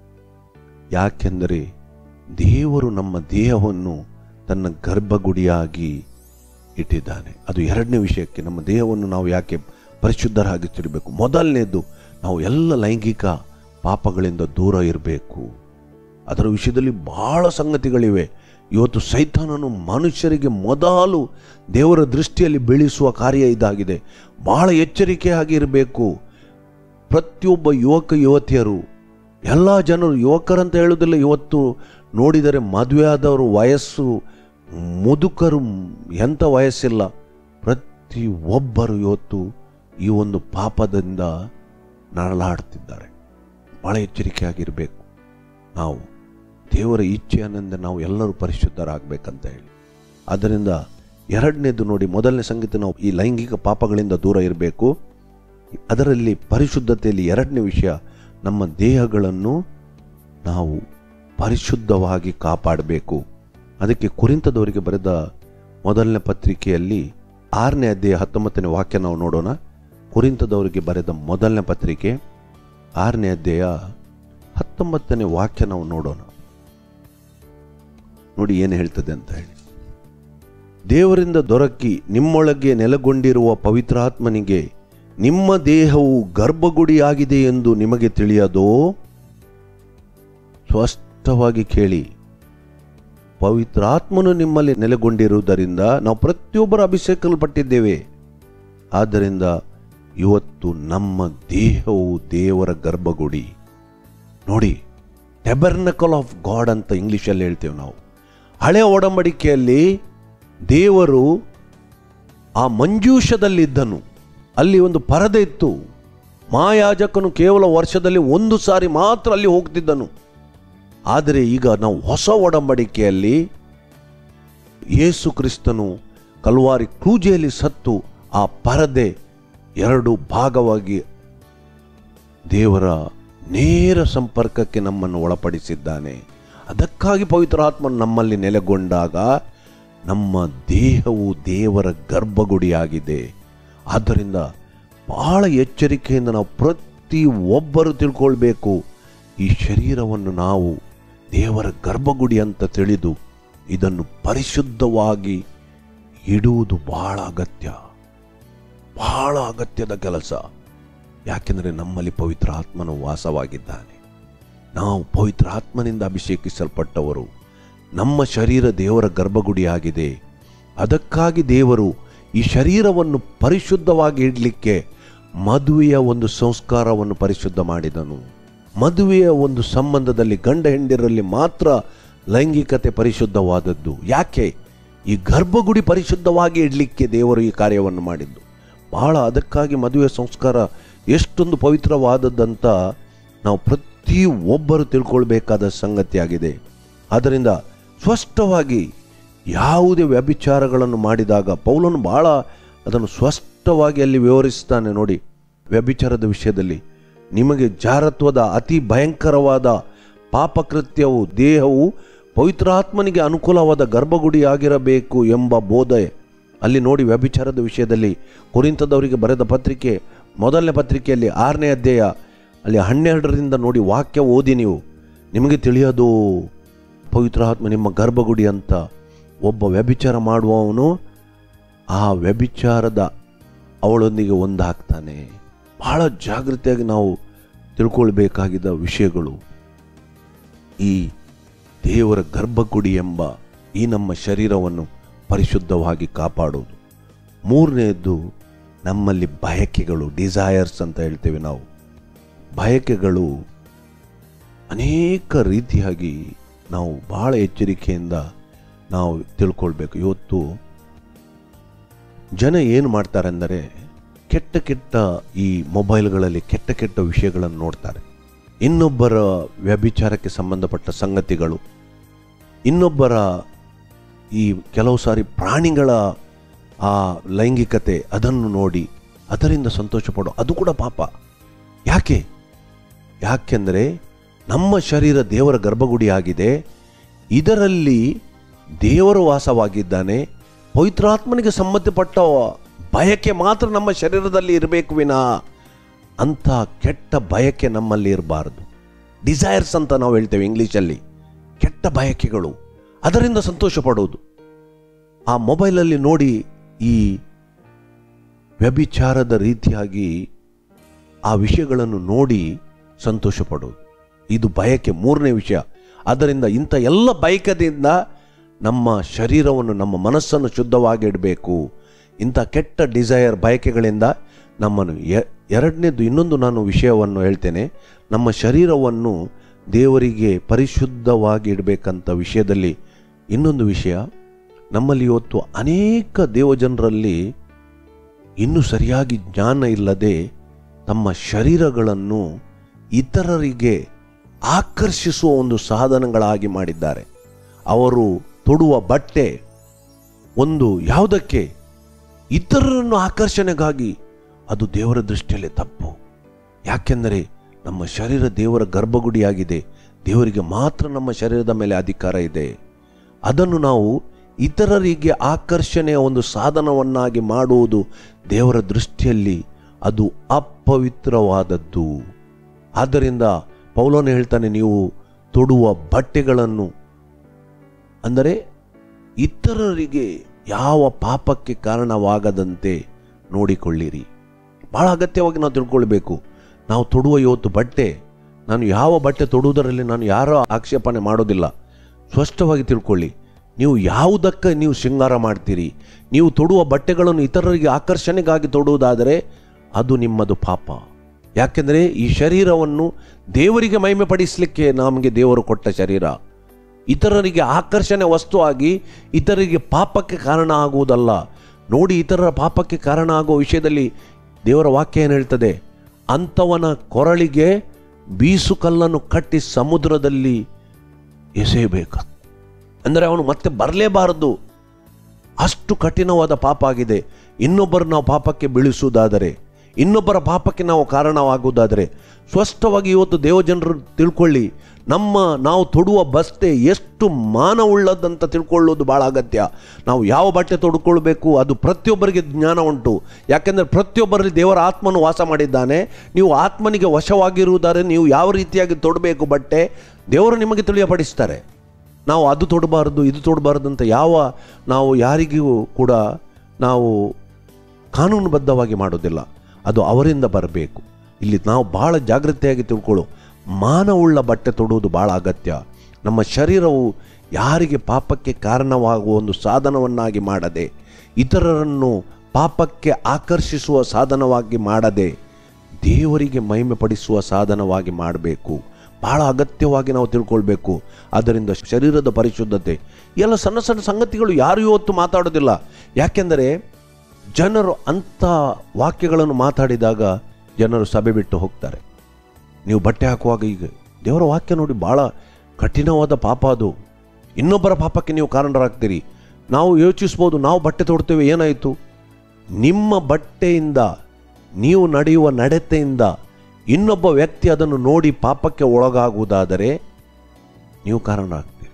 Speaker 1: ಯಾಕೆಂದರೆ ದೇವರು ನಮ್ಮ ದೇಹವನ್ನು ತನ್ನ ಗರ್ಭಗುಡಿಯಾಗಿ ಇಟ್ಟಿದ್ದಾನೆ ಅದು ಎರಡನೇ ವಿಷಯಕ್ಕೆ ನಮ್ಮ ದೇಹವನ್ನು ನಾವು ಯಾಕೆ ಪರಿಶುದ್ಧರಾಗಿಟ್ಟಿರಬೇಕು ಮೊದಲನೇದು ನಾವು ಎಲ್ಲ ಲೈಂಗಿಕ ಪಾಪಗಳಿಂದ ದೂರ ಇರಬೇಕು ಅದರ ವಿಷಯದಲ್ಲಿ ಬಹಳ ಸಂಗತಿಗಳಿವೆ ಇವತ್ತು ಸೈತಾನನು ಮನುಷ್ಯರಿಗೆ ಮೊದಲು ದೇವರ ದೃಷ್ಟಿಯಲ್ಲಿ ಬೀಳಿಸುವ ಕಾರ್ಯ ಇದಾಗಿದೆ ಬಹಳ ಎಚ್ಚರಿಕೆಯಾಗಿ ಇರಬೇಕು ಪ್ರತಿಯೊಬ್ಬ ಯುವಕ ಯುವತಿಯರು ಎಲ್ಲ ಜನರು ಯುವಕರಂತ ಹೇಳುವುದಿಲ್ಲ ಇವತ್ತು ನೋಡಿದರೆ ಮದುವೆ ಆದವರು ವಯಸ್ಸು ಮುದುಕರು ಎಂಥ ವಯಸ್ಸಿಲ್ಲ ಪ್ರತಿ ಒಬ್ಬರು ಇವತ್ತು ಈ ಒಂದು ಪಾಪದಿಂದ ನರಳಾಡ್ತಿದ್ದಾರೆ ಭಾಳ ಎಚ್ಚರಿಕೆಯಾಗಿರಬೇಕು ನಾವು ದೇವರ ಇಚ್ಛೆಯನ್ನೆಂದು ನಾವು ಎಲ್ಲರೂ ಪರಿಶುದ್ಧರಾಗಬೇಕಂತ ಹೇಳಿ ಆದ್ದರಿಂದ ಎರಡನೇದು ನೋಡಿ ಮೊದಲನೇ ಸಂಗತಿ ನಾವು ಈ ಲೈಂಗಿಕ ಪಾಪಗಳಿಂದ ದೂರ ಇರಬೇಕು ಅದರಲ್ಲಿ ಪರಿಶುದ್ಧತೆಯಲ್ಲಿ ಎರಡನೇ ವಿಷಯ ನಮ್ಮ ದೇಹಗಳನ್ನು ನಾವು ಪರಿಶುದ್ಧವಾಗಿ ಕಾಪಾಡಬೇಕು ಅದಕ್ಕೆ ಕುರಿತದವರಿಗೆ ಬರೆದ ಮೊದಲನೇ ಪತ್ರಿಕೆಯಲ್ಲಿ ಆರನೇ ಅಧ್ಯಾಯ ಹತ್ತೊಂಬತ್ತನೇ ವಾಕ್ಯ ನಾವು ನೋಡೋಣ ಕುರಿತದವರಿಗೆ ಬರೆದ ಮೊದಲನೇ ಪತ್ರಿಕೆ ಆರನೇ ಅಧ್ಯಾಯ ಹತ್ತೊಂಬತ್ತನೇ ವಾಕ್ಯ ನಾವು ನೋಡೋಣ ನೋಡಿ ಏನು ಹೇಳ್ತದೆ ಅಂತ ಹೇಳಿ ದೇವರಿಂದ ದೊರಕಿ ನಿಮ್ಮೊಳಗೆ ನೆಲೆಗೊಂಡಿರುವ ಪವಿತ್ರಾತ್ಮನಿಗೆ ನಿಮ್ಮ ದೇಹವು ಗರ್ಭಗುಡಿಯಾಗಿದೆ ಎಂದು ನಿಮಗೆ ತಿಳಿಯದೋ ಸ್ಪಷ್ಟವಾಗಿ ಕೇಳಿ ಪವಿತ್ರಾತ್ಮನು ನಿಮ್ಮಲ್ಲಿ ನೆಲೆಗೊಂಡಿರುವುದರಿಂದ ನಾವು ಪ್ರತಿಯೊಬ್ಬರು ಅಭಿಷೇಕಲ್ಪಟ್ಟಿದ್ದೇವೆ ಆದ್ದರಿಂದ ಇವತ್ತು ನಮ್ಮ ದೇಹವು ದೇವರ ಗರ್ಭಗುಡಿ ನೋಡಿ ಟೆಬರ್ನಕಲ್ ಆಫ್ ಗಾಡ್ ಅಂತ ಇಂಗ್ಲಿಷಲ್ಲಿ ಹೇಳ್ತೇವೆ ನಾವು ಹಳೆ ಒಡಂಬಡಿಕೆಯಲ್ಲಿ ದೇವರು ಆ ಮಂಜೂಷದಲ್ಲಿದ್ದನು ಅಲ್ಲಿ ಒಂದು ಪರದೆ ಇತ್ತು ಮಾಯಾಜಕನು ಕೇವಲ ವರ್ಷದಲ್ಲಿ ಒಂದು ಸಾರಿ ಮಾತ್ರ ಅಲ್ಲಿ ಹೋಗ್ತಿದ್ದನು ಆದರೆ ಈಗ ನಾವು ಹೊಸ ಒಡಂಬಡಿಕೆಯಲ್ಲಿ ಯೇಸು ಕ್ರಿಸ್ತನು ಕಲ್ವಾರಿ ಕ್ರೂಜೆಯಲ್ಲಿ ಸತ್ತು ಆ ಪರದೆ ಎರಡು ಭಾಗವಾಗಿ ದೇವರ ನೇರ ಸಂಪರ್ಕಕ್ಕೆ ನಮ್ಮನ್ನು ಒಳಪಡಿಸಿದ್ದಾನೆ ಅದಕ್ಕಾಗಿ ಪವಿತ್ರಾತ್ಮನು ನಮ್ಮಲ್ಲಿ ನೆಲೆಗೊಂಡಾಗ ನಮ್ಮ ದೇಹವು ದೇವರ ಗರ್ಭಗುಡಿಯಾಗಿದೆ ಆದ್ದರಿಂದ ಬಹಳ ಎಚ್ಚರಿಕೆಯಿಂದ ನಾವು ಪ್ರತಿ ಒಬ್ಬರು ತಿಳ್ಕೊಳ್ಬೇಕು ಈ ಶರೀರವನ್ನು ನಾವು ದೇವರ ಗರ್ಭಗುಡಿ ಅಂತ ತಿಳಿದು ಇದನ್ನು ಪರಿಶುದ್ಧವಾಗಿ ಇಡುವುದು ಬಹಳ ಅಗತ್ಯ ಬಹಳ ಅಗತ್ಯದ ಕೆಲಸ ಯಾಕೆಂದರೆ ನಮ್ಮಲ್ಲಿ ಪವಿತ್ರ ಆತ್ಮನು ವಾಸವಾಗಿದ್ದಾನೆ ನಾವು ಪವಿತ್ರ ಆತ್ಮನಿಂದ ಅಭಿಷೇಕಿಸಲ್ಪಟ್ಟವರು ನಮ್ಮ ಶರೀರ ದೇವರ ಗರ್ಭಗುಡಿಯಾಗಿದೆ ಅದಕ್ಕಾಗಿ ದೇವರು ಈ ಶರೀರವನ್ನು ಪರಿಶುದ್ಧವಾಗಿ ಇಡಲಿಕ್ಕೆ ಮದುವೆಯ ಒಂದು ಸಂಸ್ಕಾರವನ್ನು ಪರಿಶುದ್ಧ ಮಾಡಿದನು ಮದುವೆಯ ಒಂದು ಸಂಬಂಧದಲ್ಲಿ ಗಂಡ ಹೆಂಡಿರಲ್ಲಿ ಮಾತ್ರ ಲೈಂಗಿಕತೆ ಪರಿಶುದ್ಧವಾದದ್ದು ಯಾಕೆ ಈ ಗರ್ಭಗುಡಿ ಪರಿಶುದ್ಧವಾಗಿ ಇಡಲಿಕ್ಕೆ ದೇವರು ಈ ಕಾರ್ಯವನ್ನು ಮಾಡಿದ್ದು ಬಹಳ ಅದಕ್ಕಾಗಿ ಮದುವೆ ಸಂಸ್ಕಾರ ಎಷ್ಟೊಂದು ಪವಿತ್ರವಾದದ್ದಂತ ನಾವು ಪ್ರತಿ ಒಬ್ಬರು ತಿಳ್ಕೊಳ್ಬೇಕಾದ ಸಂಗತಿಯಾಗಿದೆ ಆದ್ದರಿಂದ ಸ್ಪಷ್ಟವಾಗಿ ಯಾವುದೇ ವ್ಯಭಿಚಾರಗಳನ್ನು ಮಾಡಿದಾಗ ಪೌಲನು ಬಹಳ ಅದನ್ನು ಸ್ಪಷ್ಟವಾಗಿ ಅಲ್ಲಿ ವಿವರಿಸ್ತಾನೆ ನೋಡಿ ವ್ಯಭಿಚಾರದ ವಿಷಯದಲ್ಲಿ ನಿಮಗೆ ಜಾರತ್ವದ ಅತಿ ಭಯಂಕರವಾದ ಪಾಪಕೃತ್ಯವು ದೇಹವು ಪವಿತ್ರಾತ್ಮನಿಗೆ ಅನುಕೂಲವಾದ ಗರ್ಭಗುಡಿಯಾಗಿರಬೇಕು ಎಂಬ ಬೋಧೆ ಅಲ್ಲಿ ನೋಡಿ ವ್ಯಭಿಚಾರದ ವಿಷಯದಲ್ಲಿ ಕುರಿತದವರಿಗೆ ಬರೆದ ಪತ್ರಿಕೆ ಮೊದಲನೇ ಪತ್ರಿಕೆಯಲ್ಲಿ ಆರನೇ ಅಧ್ಯಾಯ ಅಲ್ಲಿ ಹನ್ನೆರಡರಿಂದ ನೋಡಿ ವಾಕ್ಯ ಓದಿ ನೀವು ನಿಮಗೆ ತಿಳಿಯೋದು ಪವಿತ್ರಾತ್ಮ ನಿಮ್ಮ ಗರ್ಭಗುಡಿ ಅಂತ ಒಬ್ಬ ವ್ಯಭಿಚಾರ ಮಾಡುವವನು ಆ ವ್ಯಭಿಚಾರದ ಅವಳೊಂದಿಗೆ ಒಂದಾಗ್ತಾನೆ ಬಹಳ ಜಾಗೃತಿಯಾಗಿ ನಾವು ತಿಳ್ಕೊಳ್ಬೇಕಾಗಿದ್ದ ವಿಷಯಗಳು ಈ ದೇವರ ಗರ್ಭಗುಡಿ ಎಂಬ ಈ ನಮ್ಮ ಶರೀರವನ್ನು ಪರಿಶುದ್ಧವಾಗಿ ಕಾಪಾಡೋದು ಮೂರನೆಯದ್ದು ನಮ್ಮಲ್ಲಿ ಬಯಕೆಗಳು ಡಿಸೈರ್ಸ್ ಅಂತ ಹೇಳ್ತೇವೆ ನಾವು ಬಯಕೆಗಳು ಅನೇಕ ರೀತಿಯಾಗಿ ನಾವು ಬಹಳ ಎಚ್ಚರಿಕೆಯಿಂದ ನಾವು ತಿಳ್ಕೊಳ್ಬೇಕು ಇವತ್ತು ಜನ ಏನು ಮಾಡ್ತಾರೆ ಅಂದರೆ ಕೆಟ್ಟ ಕೆಟ್ಟ ಈ ಮೊಬೈಲ್ಗಳಲ್ಲಿ ಕೆಟ್ಟ ಕೆಟ್ಟ ವಿಷಯಗಳನ್ನು ನೋಡ್ತಾರೆ ಇನ್ನೊಬ್ಬರ ವ್ಯಭಿಚಾರಕ್ಕೆ ಸಂಬಂಧಪಟ್ಟ ಸಂಗತಿಗಳು ಇನ್ನೊಬ್ಬರ ಈ ಕೆಲವು ಸಾರಿ ಪ್ರಾಣಿಗಳ ಆ ಲೈಂಗಿಕತೆ ಅದನ್ನು ನೋಡಿ ಅದರಿಂದ ಸಂತೋಷ ಪಡೋ ಅದು ಕೂಡ ಪಾಪ ಯಾಕೆ ಯಾಕೆಂದರೆ ನಮ್ಮ ಶರೀರ ದೇವರ ಗರ್ಭಗುಡಿಯಾಗಿದೆ ಇದರಲ್ಲಿ ದೇವರು ವಾಸವಾಗಿದ್ದಾನೆ ಪವಿತ್ರಾತ್ಮನಿಗೆ ಸಂಬಂಧಪಟ್ಟ ಬಯಕೆ ಮಾತ್ರ ನಮ್ಮ ಶರೀರದಲ್ಲಿ ಇರಬೇಕು ವಿನಾ ಅಂಥ ಕೆಟ್ಟ ಬಯಕೆ ನಮ್ಮಲ್ಲಿ ಇರಬಾರದು ಡಿಸೈರ್ಸ್ ಅಂತ ನಾವು ಹೇಳ್ತೇವೆ ಇಂಗ್ಲೀಷಲ್ಲಿ ಕೆಟ್ಟ ಬಯಕೆಗಳು ಅದರಿಂದ ಸಂತೋಷ ಪಡೋದು ಆ ಮೊಬೈಲಲ್ಲಿ ನೋಡಿ ಈ ವ್ಯಭಿಚಾರದ ರೀತಿಯಾಗಿ ಆ ವಿಷಯಗಳನ್ನು ನೋಡಿ ಸಂತೋಷ ಪಡೋದು ಇದು ಬಯಕೆ ಮೂರನೇ ವಿಷಯ ಆದ್ದರಿಂದ ಇಂಥ ಎಲ್ಲ ಬಯಕದಿಂದ ನಮ್ಮ ಶರೀರವನ್ನು ನಮ್ಮ ಮನಸ್ಸನ್ನು ಶುದ್ಧವಾಗಿ ಇಡಬೇಕು ಇಂಥ ಕೆಟ್ಟ ಡಿಸೈರ್ ಬಯಕೆಗಳಿಂದ ನಮ್ಮನ್ನು ಎ- ಎರಡನೇದು ಇನ್ನೊಂದು ನಾನು ವಿಷಯವನ್ನು ಹೇಳ್ತೇನೆ ನಮ್ಮ ಶರೀರವನ್ನು ದೇವರಿಗೆ ಪರಿಶುದ್ಧವಾಗಿ ಇಡಬೇಕಂತ ವಿಷಯದಲ್ಲಿ ಇನ್ನೊಂದು ವಿಷಯ ನಮ್ಮಲ್ಲಿ ಇವತ್ತು ಅನೇಕ ದೇವಜನರಲ್ಲಿ ಇನ್ನೂ ಸರಿಯಾಗಿ ಜ್ಞಾನ ಇಲ್ಲದೆ ತಮ್ಮ ಶರೀರಗಳನ್ನು ಇತರರಿಗೆ ಆಕರ್ಷಿಸುವ ಒಂದು ಸಾಧನಗಳಾಗಿ ಮಾಡಿದ್ದಾರೆ ಅವರು ತೊಡುವ ಬಟ್ಟೆ ಒಂದು ಯಾವುದಕ್ಕೆ ಇತರರನ್ನು ಆಕರ್ಷಣೆಗಾಗಿ ಅದು ದೇವರ ದೃಷ್ಟಿಯಲ್ಲಿ ತಪ್ಪು ಯಾಕೆಂದರೆ ನಮ್ಮ ಶರೀರ ದೇವರ ಗರ್ಭಗುಡಿಯಾಗಿದೆ ದೇವರಿಗೆ ಮಾತ್ರ ನಮ್ಮ ಶರೀರದ ಮೇಲೆ ಅಧಿಕಾರ ಇದೆ ಅದನ್ನು ನಾವು ಇತರರಿಗೆ ಆಕರ್ಷಣೆಯ ಒಂದು ಸಾಧನವನ್ನಾಗಿ ಮಾಡುವುದು ದೇವರ ದೃಷ್ಟಿಯಲ್ಲಿ ಅದು ಅಪವಿತ್ರವಾದದ್ದು ಆದ್ದರಿಂದ ಪೌಲನು ಹೇಳ್ತಾನೆ ನೀವು ತೊಡುವ ಬಟ್ಟೆಗಳನ್ನು ಅಂದರೆ ಇತರರಿಗೆ ಯಾವ ಪಾಪಕ್ಕೆ ಕಾರಣವಾಗದಂತೆ ನೋಡಿಕೊಳ್ಳಿರಿ ಬಹಳ ಅಗತ್ಯವಾಗಿ ನಾವು ತಿಳ್ಕೊಳ್ಬೇಕು ನಾವು ತೊಡುವ ಇವತ್ತು ಬಟ್ಟೆ ನಾನು ಯಾವ ಬಟ್ಟೆ ತೊಡುವುದರಲ್ಲಿ ನಾನು ಯಾರ ಆಕ್ಷೇಪಣೆ ಮಾಡೋದಿಲ್ಲ ಸ್ಪಷ್ಟವಾಗಿ ತಿಳ್ಕೊಳ್ಳಿ ನೀವು ಯಾವುದಕ್ಕೆ ನೀವು ಶೃಂಗಾರ ಮಾಡ್ತೀರಿ ನೀವು ತೊಡುವ ಬಟ್ಟೆಗಳನ್ನು ಇತರರಿಗೆ ಆಕರ್ಷಣೆಗಾಗಿ ತೊಡುವುದಾದರೆ ಅದು ನಿಮ್ಮದು ಪಾಪ ಯಾಕೆಂದರೆ ಈ ಶರೀರವನ್ನು ದೇವರಿಗೆ ಮಹಿಮೆ ಪಡಿಸಲಿಕ್ಕೆ ನಮಗೆ ದೇವರು ಕೊಟ್ಟ ಶರೀರ ಇತರರಿಗೆ ಆಕರ್ಷಣೆ ವಸ್ತುವಾಗಿ ಇತರರಿಗೆ ಪಾಪಕ್ಕೆ ಕಾರಣ ಆಗುವುದಲ್ಲ ನೋಡಿ ಇತರರ ಪಾಪಕ್ಕೆ ಕಾರಣ ಆಗುವ ವಿಷಯದಲ್ಲಿ ದೇವರ ವಾಕ್ಯ ಏನು ಹೇಳ್ತದೆ ಅಂಥವನ ಕೊರಳಿಗೆ ಬೀಸು ಕಲ್ಲನ್ನು ಕಟ್ಟಿ ಸಮುದ್ರದಲ್ಲಿ ಎಸೆಯಬೇಕು ಅಂದರೆ ಅವನು ಮತ್ತೆ ಬರಲೇಬಾರದು ಅಷ್ಟು ಕಠಿಣವಾದ ಪಾಪ ಆಗಿದೆ ಇನ್ನೊಬ್ಬರು ನಾವು ಪಾಪಕ್ಕೆ ಬೀಳಿಸುವುದಾದರೆ ಇನ್ನೊಬ್ಬರ ಪಾಪಕ್ಕೆ ನಾವು ಕಾರಣವಾಗುವುದಾದರೆ ಸ್ಪಷ್ಟವಾಗಿ ಇವತ್ತು ದೇವಜನರು ತಿಳ್ಕೊಳ್ಳಿ ನಮ್ಮ ನಾವು ತೊಡುವ ಬಸ್ತೆ ಎಷ್ಟು ಮಾನವುಳ್ಳದಂತ ತಿಳ್ಕೊಳ್ಳೋದು ಭಾಳ ಅಗತ್ಯ ನಾವು ಯಾವ ಬಟ್ಟೆ ತೊಡ್ಕೊಳ್ಬೇಕು ಅದು ಪ್ರತಿಯೊಬ್ಬರಿಗೆ ಜ್ಞಾನ ಉಂಟು ಯಾಕೆಂದರೆ ಪ್ರತಿಯೊಬ್ಬರಲ್ಲಿ ದೇವರ ಆತ್ಮನು ವಾಸ ಮಾಡಿದ್ದಾನೆ ನೀವು ಆತ್ಮನಿಗೆ ವಶವಾಗಿರುವುದಾದರೆ ನೀವು ಯಾವ ರೀತಿಯಾಗಿ ತೊಡಬೇಕು ಬಟ್ಟೆ ದೇವರು ನಿಮಗೆ ತಿಳಿಯಪಡಿಸ್ತಾರೆ ನಾವು ಅದು ತೊಡಬಾರ್ದು ಇದು ತೊಡಬಾರ್ದು ಅಂತ ಯಾವ ನಾವು ಯಾರಿಗೂ ಕೂಡ ನಾವು ಕಾನೂನುಬದ್ಧವಾಗಿ ಮಾಡೋದಿಲ್ಲ ಅದು ಅವರಿಂದ ಬರಬೇಕು ಇಲ್ಲಿ ನಾವು ಭಾಳ ಜಾಗೃತಿಯಾಗಿ ತಿಳ್ಕೊಳ್ಳು ಮಾನವುಳ್ಳ ಬಟ್ಟೆ ತೊಡುವುದು ಭಾಳ ಅಗತ್ಯ ನಮ್ಮ ಶರೀರವು ಯಾರಿಗೆ ಪಾಪಕ್ಕೆ ಕಾರಣವಾಗುವ ಒಂದು ಸಾಧನವನ್ನಾಗಿ ಮಾಡದೆ ಇತರರನ್ನು ಪಾಪಕ್ಕೆ ಆಕರ್ಷಿಸುವ ಸಾಧನವಾಗಿ ಮಾಡದೆ ದೇವರಿಗೆ ಮಹಿಮೆ ಪಡಿಸುವ ಸಾಧನವಾಗಿ ಮಾಡಬೇಕು ಬಹಳ ಅಗತ್ಯವಾಗಿ ನಾವು ತಿಳ್ಕೊಳ್ಬೇಕು ಆದ್ದರಿಂದ ಶರೀರದ ಪರಿಶುದ್ಧತೆ ಎಲ್ಲ ಸಣ್ಣ ಸಣ್ಣ ಸಂಗತಿಗಳು ಯಾರು ಇವತ್ತು ಮಾತಾಡೋದಿಲ್ಲ ಯಾಕೆಂದರೆ ಜನರು ಅಂಥ ವಾಕ್ಯಗಳನ್ನು ಮಾತಾಡಿದಾಗ ಜನರು ಸಭೆ ಬಿಟ್ಟು ಹೋಗ್ತಾರೆ ನೀವು ಬಟ್ಟೆ ಹಾಕುವಾಗ ಈಗ ದೇವರ ವಾಕ್ಯ ನೋಡಿ ಭಾಳ ಕಠಿಣವಾದ ಪಾಪ ಅದು ಇನ್ನೊಬ್ಬರ ಪಾಪಕ್ಕೆ ನೀವು ಕಾರಣರಾಗ್ತೀರಿ ನಾವು ಯೋಚಿಸ್ಬೋದು ನಾವು ಬಟ್ಟೆ ತೊಡ್ತೇವೆ ಏನಾಯಿತು ನಿಮ್ಮ ಬಟ್ಟೆಯಿಂದ ನೀವು ನಡೆಯುವ ನಡತೆಯಿಂದ ಇನ್ನೊಬ್ಬ ವ್ಯಕ್ತಿ ಅದನ್ನು ನೋಡಿ ಪಾಪಕ್ಕೆ ಒಳಗಾಗುವುದಾದರೆ ನೀವು ಕಾರಣರಾಗ್ತೀರಿ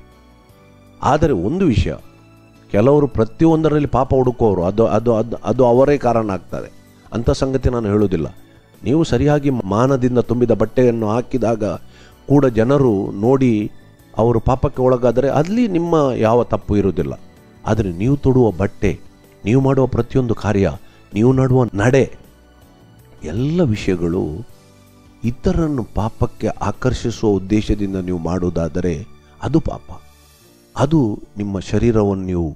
Speaker 1: ಆದರೆ ಒಂದು ವಿಷಯ ಕೆಲವರು ಪ್ರತಿಯೊಂದರಲ್ಲಿ ಪಾಪ ಹುಡುಕೋರು ಅದು ಅದು ಅದು ಅದು ಅವರೇ ಕಾರಣ ಆಗ್ತಾರೆ ಅಂಥ ಸಂಗತಿ ನಾನು ಹೇಳುವುದಿಲ್ಲ ನೀವು ಸರಿಯಾಗಿ ಮಾನದಿಂದ ತುಂಬಿದ ಬಟ್ಟೆಯನ್ನು ಹಾಕಿದಾಗ ಕೂಡ ಜನರು ನೋಡಿ ಅವರು ಪಾಪಕ್ಕೆ ಒಳಗಾದರೆ ಅಲ್ಲಿ ನಿಮ್ಮ ಯಾವ ತಪ್ಪು ಇರುವುದಿಲ್ಲ ಆದರೆ ನೀವು ತೊಡುವ ಬಟ್ಟೆ ನೀವು ಮಾಡುವ ಪ್ರತಿಯೊಂದು ಕಾರ್ಯ ನೀವು ನಡುವ ನಡೆ ಎಲ್ಲ ವಿಷಯಗಳು ಇತರರನ್ನು ಪಾಪಕ್ಕೆ ಆಕರ್ಷಿಸುವ ಉದ್ದೇಶದಿಂದ ನೀವು ಮಾಡುವುದಾದರೆ ಅದು ಪಾಪ ಅದು ನಿಮ್ಮ ಶರೀರವನ್ನು ನೀವು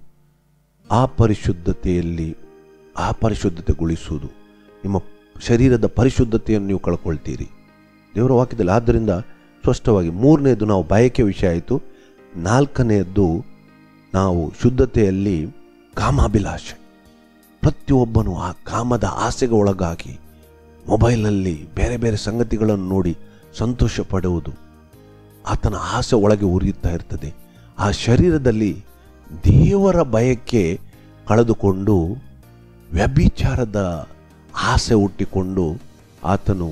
Speaker 1: ಅಪರಿಶುದ್ಧತೆಯಲ್ಲಿ ಅಪರಿಶುದ್ಧತೆಗೊಳಿಸುವುದು ನಿಮ್ಮ ಶರೀರದ ಪರಿಶುದ್ಧತೆಯನ್ನು ನೀವು ಕಳ್ಕೊಳ್ತೀರಿ ದೇವರ ವಾಕ್ಯದಲ್ಲಿ ಆದ್ದರಿಂದ ಸ್ಪಷ್ಟವಾಗಿ ಮೂರನೇದು ನಾವು ಬಯಕೆ ವಿಷಯ ಆಯಿತು ನಾಲ್ಕನೆಯದ್ದು ನಾವು ಶುದ್ಧತೆಯಲ್ಲಿ ಕಾಮಾಭಿಲಾಷೆ ಪ್ರತಿಯೊಬ್ಬನು ಆ ಕಾಮದ ಆಸೆಗೆ ಒಳಗಾಗಿ ಮೊಬೈಲ್ನಲ್ಲಿ ಬೇರೆ ಬೇರೆ ಸಂಗತಿಗಳನ್ನು ನೋಡಿ ಸಂತೋಷ ಪಡುವುದು ಆತನ ಆಸೆ ಒಳಗೆ ಉರಿಯುತ್ತಾ ಇರ್ತದೆ ಆ ಶರೀರದಲ್ಲಿ ದೇವರ ಭಯಕ್ಕೆ ಕಳೆದುಕೊಂಡು ವ್ಯಭಿಚಾರದ ಆಸೆ ಹುಟ್ಟಿಕೊಂಡು ಆತನು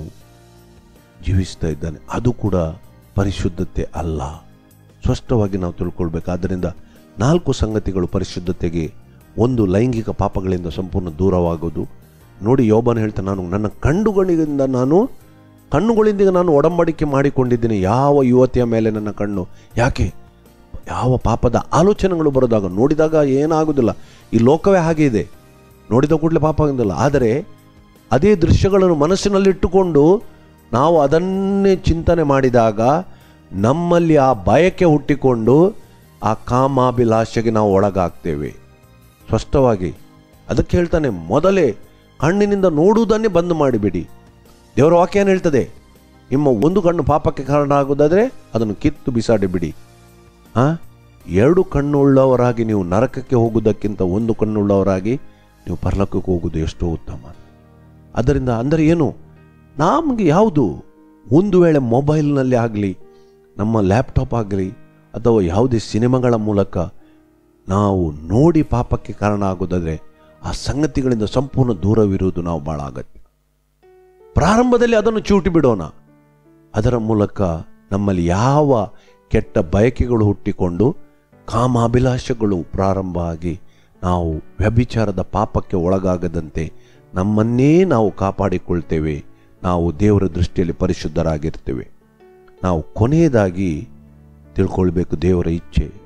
Speaker 1: ಜೀವಿಸ್ತಾ ಇದ್ದಾನೆ ಅದು ಕೂಡ ಪರಿಶುದ್ಧತೆ ಅಲ್ಲ ಸ್ಪಷ್ಟವಾಗಿ ನಾವು ತಿಳ್ಕೊಳ್ಬೇಕು ಆದ್ದರಿಂದ ನಾಲ್ಕು ಸಂಗತಿಗಳು ಪರಿಶುದ್ಧತೆಗೆ ಒಂದು ಲೈಂಗಿಕ ಪಾಪಗಳಿಂದ ಸಂಪೂರ್ಣ ದೂರವಾಗೋದು ನೋಡಿ ಯೋಬನ ಹೇಳ್ತಾನೆ ನಾನು ನನ್ನ ಕಣ್ಣುಗಳಿಂದ ನಾನು ಕಣ್ಣುಗಳಿಂದ ನಾನು ಒಡಂಬಡಿಕೆ ಮಾಡಿಕೊಂಡಿದ್ದೀನಿ ಯಾವ ಯುವತಿಯ ಮೇಲೆ ನನ್ನ ಕಣ್ಣು ಯಾಕೆ ಯಾವ ಪಾಪದ ಆಲೋಚನೆಗಳು ಬರೋದಾಗ ನೋಡಿದಾಗ ಏನಾಗುವುದಿಲ್ಲ ಈ ಲೋಕವೇ ಹಾಗೆ ಇದೆ ನೋಡಿದ ಕೂಡಲೇ ಪಾಪ ಆಗೋದಿಲ್ಲ ಆದರೆ ಅದೇ ದೃಶ್ಯಗಳನ್ನು ಮನಸ್ಸಿನಲ್ಲಿಟ್ಟುಕೊಂಡು ನಾವು ಅದನ್ನೇ ಚಿಂತನೆ ಮಾಡಿದಾಗ ನಮ್ಮಲ್ಲಿ ಆ ಬಯಕೆ ಹುಟ್ಟಿಕೊಂಡು ಆ ಕಾಮಾಭಿಲಾಷೆಗೆ ನಾವು ಒಳಗಾಗ್ತೇವೆ ಸ್ಪಷ್ಟವಾಗಿ ಅದಕ್ಕೆ ಹೇಳ್ತಾನೆ ಮೊದಲೇ ಕಣ್ಣಿನಿಂದ ನೋಡುವುದನ್ನೇ ಬಂದ್ ಮಾಡಿಬಿಡಿ ದೇವರ ವಾಕ್ಯ ಏನು ಹೇಳ್ತದೆ ನಿಮ್ಮ ಒಂದು ಕಣ್ಣು ಪಾಪಕ್ಕೆ ಕಾರಣ ಆಗುವುದಾದರೆ ಅದನ್ನು ಕಿತ್ತು ಬಿಸಾಡಿ ಬಿಡಿ ಆ ಎರಡು ಕಣ್ಣುಳ್ಳವರಾಗಿ ನೀವು ನರಕಕ್ಕೆ ಹೋಗುವುದಕ್ಕಿಂತ ಒಂದು ಕಣ್ಣುಳ್ಳವರಾಗಿ ನೀವು ಪರ್ಲಕ್ಕಕ್ಕೆ ಹೋಗುವುದು ಎಷ್ಟೋ ಉತ್ತಮ ಅದರಿಂದ ಅಂದರೆ ಏನು ನಮಗೆ ಯಾವುದು ಒಂದು ವೇಳೆ ಮೊಬೈಲ್ನಲ್ಲಿ ಆಗಲಿ ನಮ್ಮ ಲ್ಯಾಪ್ಟಾಪ್ ಆಗಲಿ ಅಥವಾ ಯಾವುದೇ ಸಿನಿಮಾಗಳ ಮೂಲಕ ನಾವು ನೋಡಿ ಪಾಪಕ್ಕೆ ಕಾರಣ ಆಗೋದಾದರೆ ಆ ಸಂಗತಿಗಳಿಂದ ಸಂಪೂರ್ಣ ದೂರವಿರುವುದು ನಾವು ಭಾಳ ಅಗತ್ಯ ಪ್ರಾರಂಭದಲ್ಲಿ ಅದನ್ನು ಚೂಟಿ ಬಿಡೋಣ ಅದರ ಮೂಲಕ ನಮ್ಮಲ್ಲಿ ಯಾವ ಕೆಟ್ಟ ಬಯಕೆಗಳು ಹುಟ್ಟಿಕೊಂಡು ಕಾಮಾಭಿಲಾಷೆಗಳು ಪ್ರಾರಂಭ ಆಗಿ ನಾವು ವ್ಯಭಿಚಾರದ ಪಾಪಕ್ಕೆ ಒಳಗಾಗದಂತೆ ನಮ್ಮನ್ನೇ ನಾವು ಕಾಪಾಡಿಕೊಳ್ತೇವೆ ನಾವು ದೇವರ ದೃಷ್ಟಿಯಲ್ಲಿ ಪರಿಶುದ್ಧರಾಗಿರ್ತೇವೆ ನಾವು ಕೊನೆಯದಾಗಿ ತಿಳ್ಕೊಳ್ಬೇಕು ದೇವರ ಇಚ್ಛೆ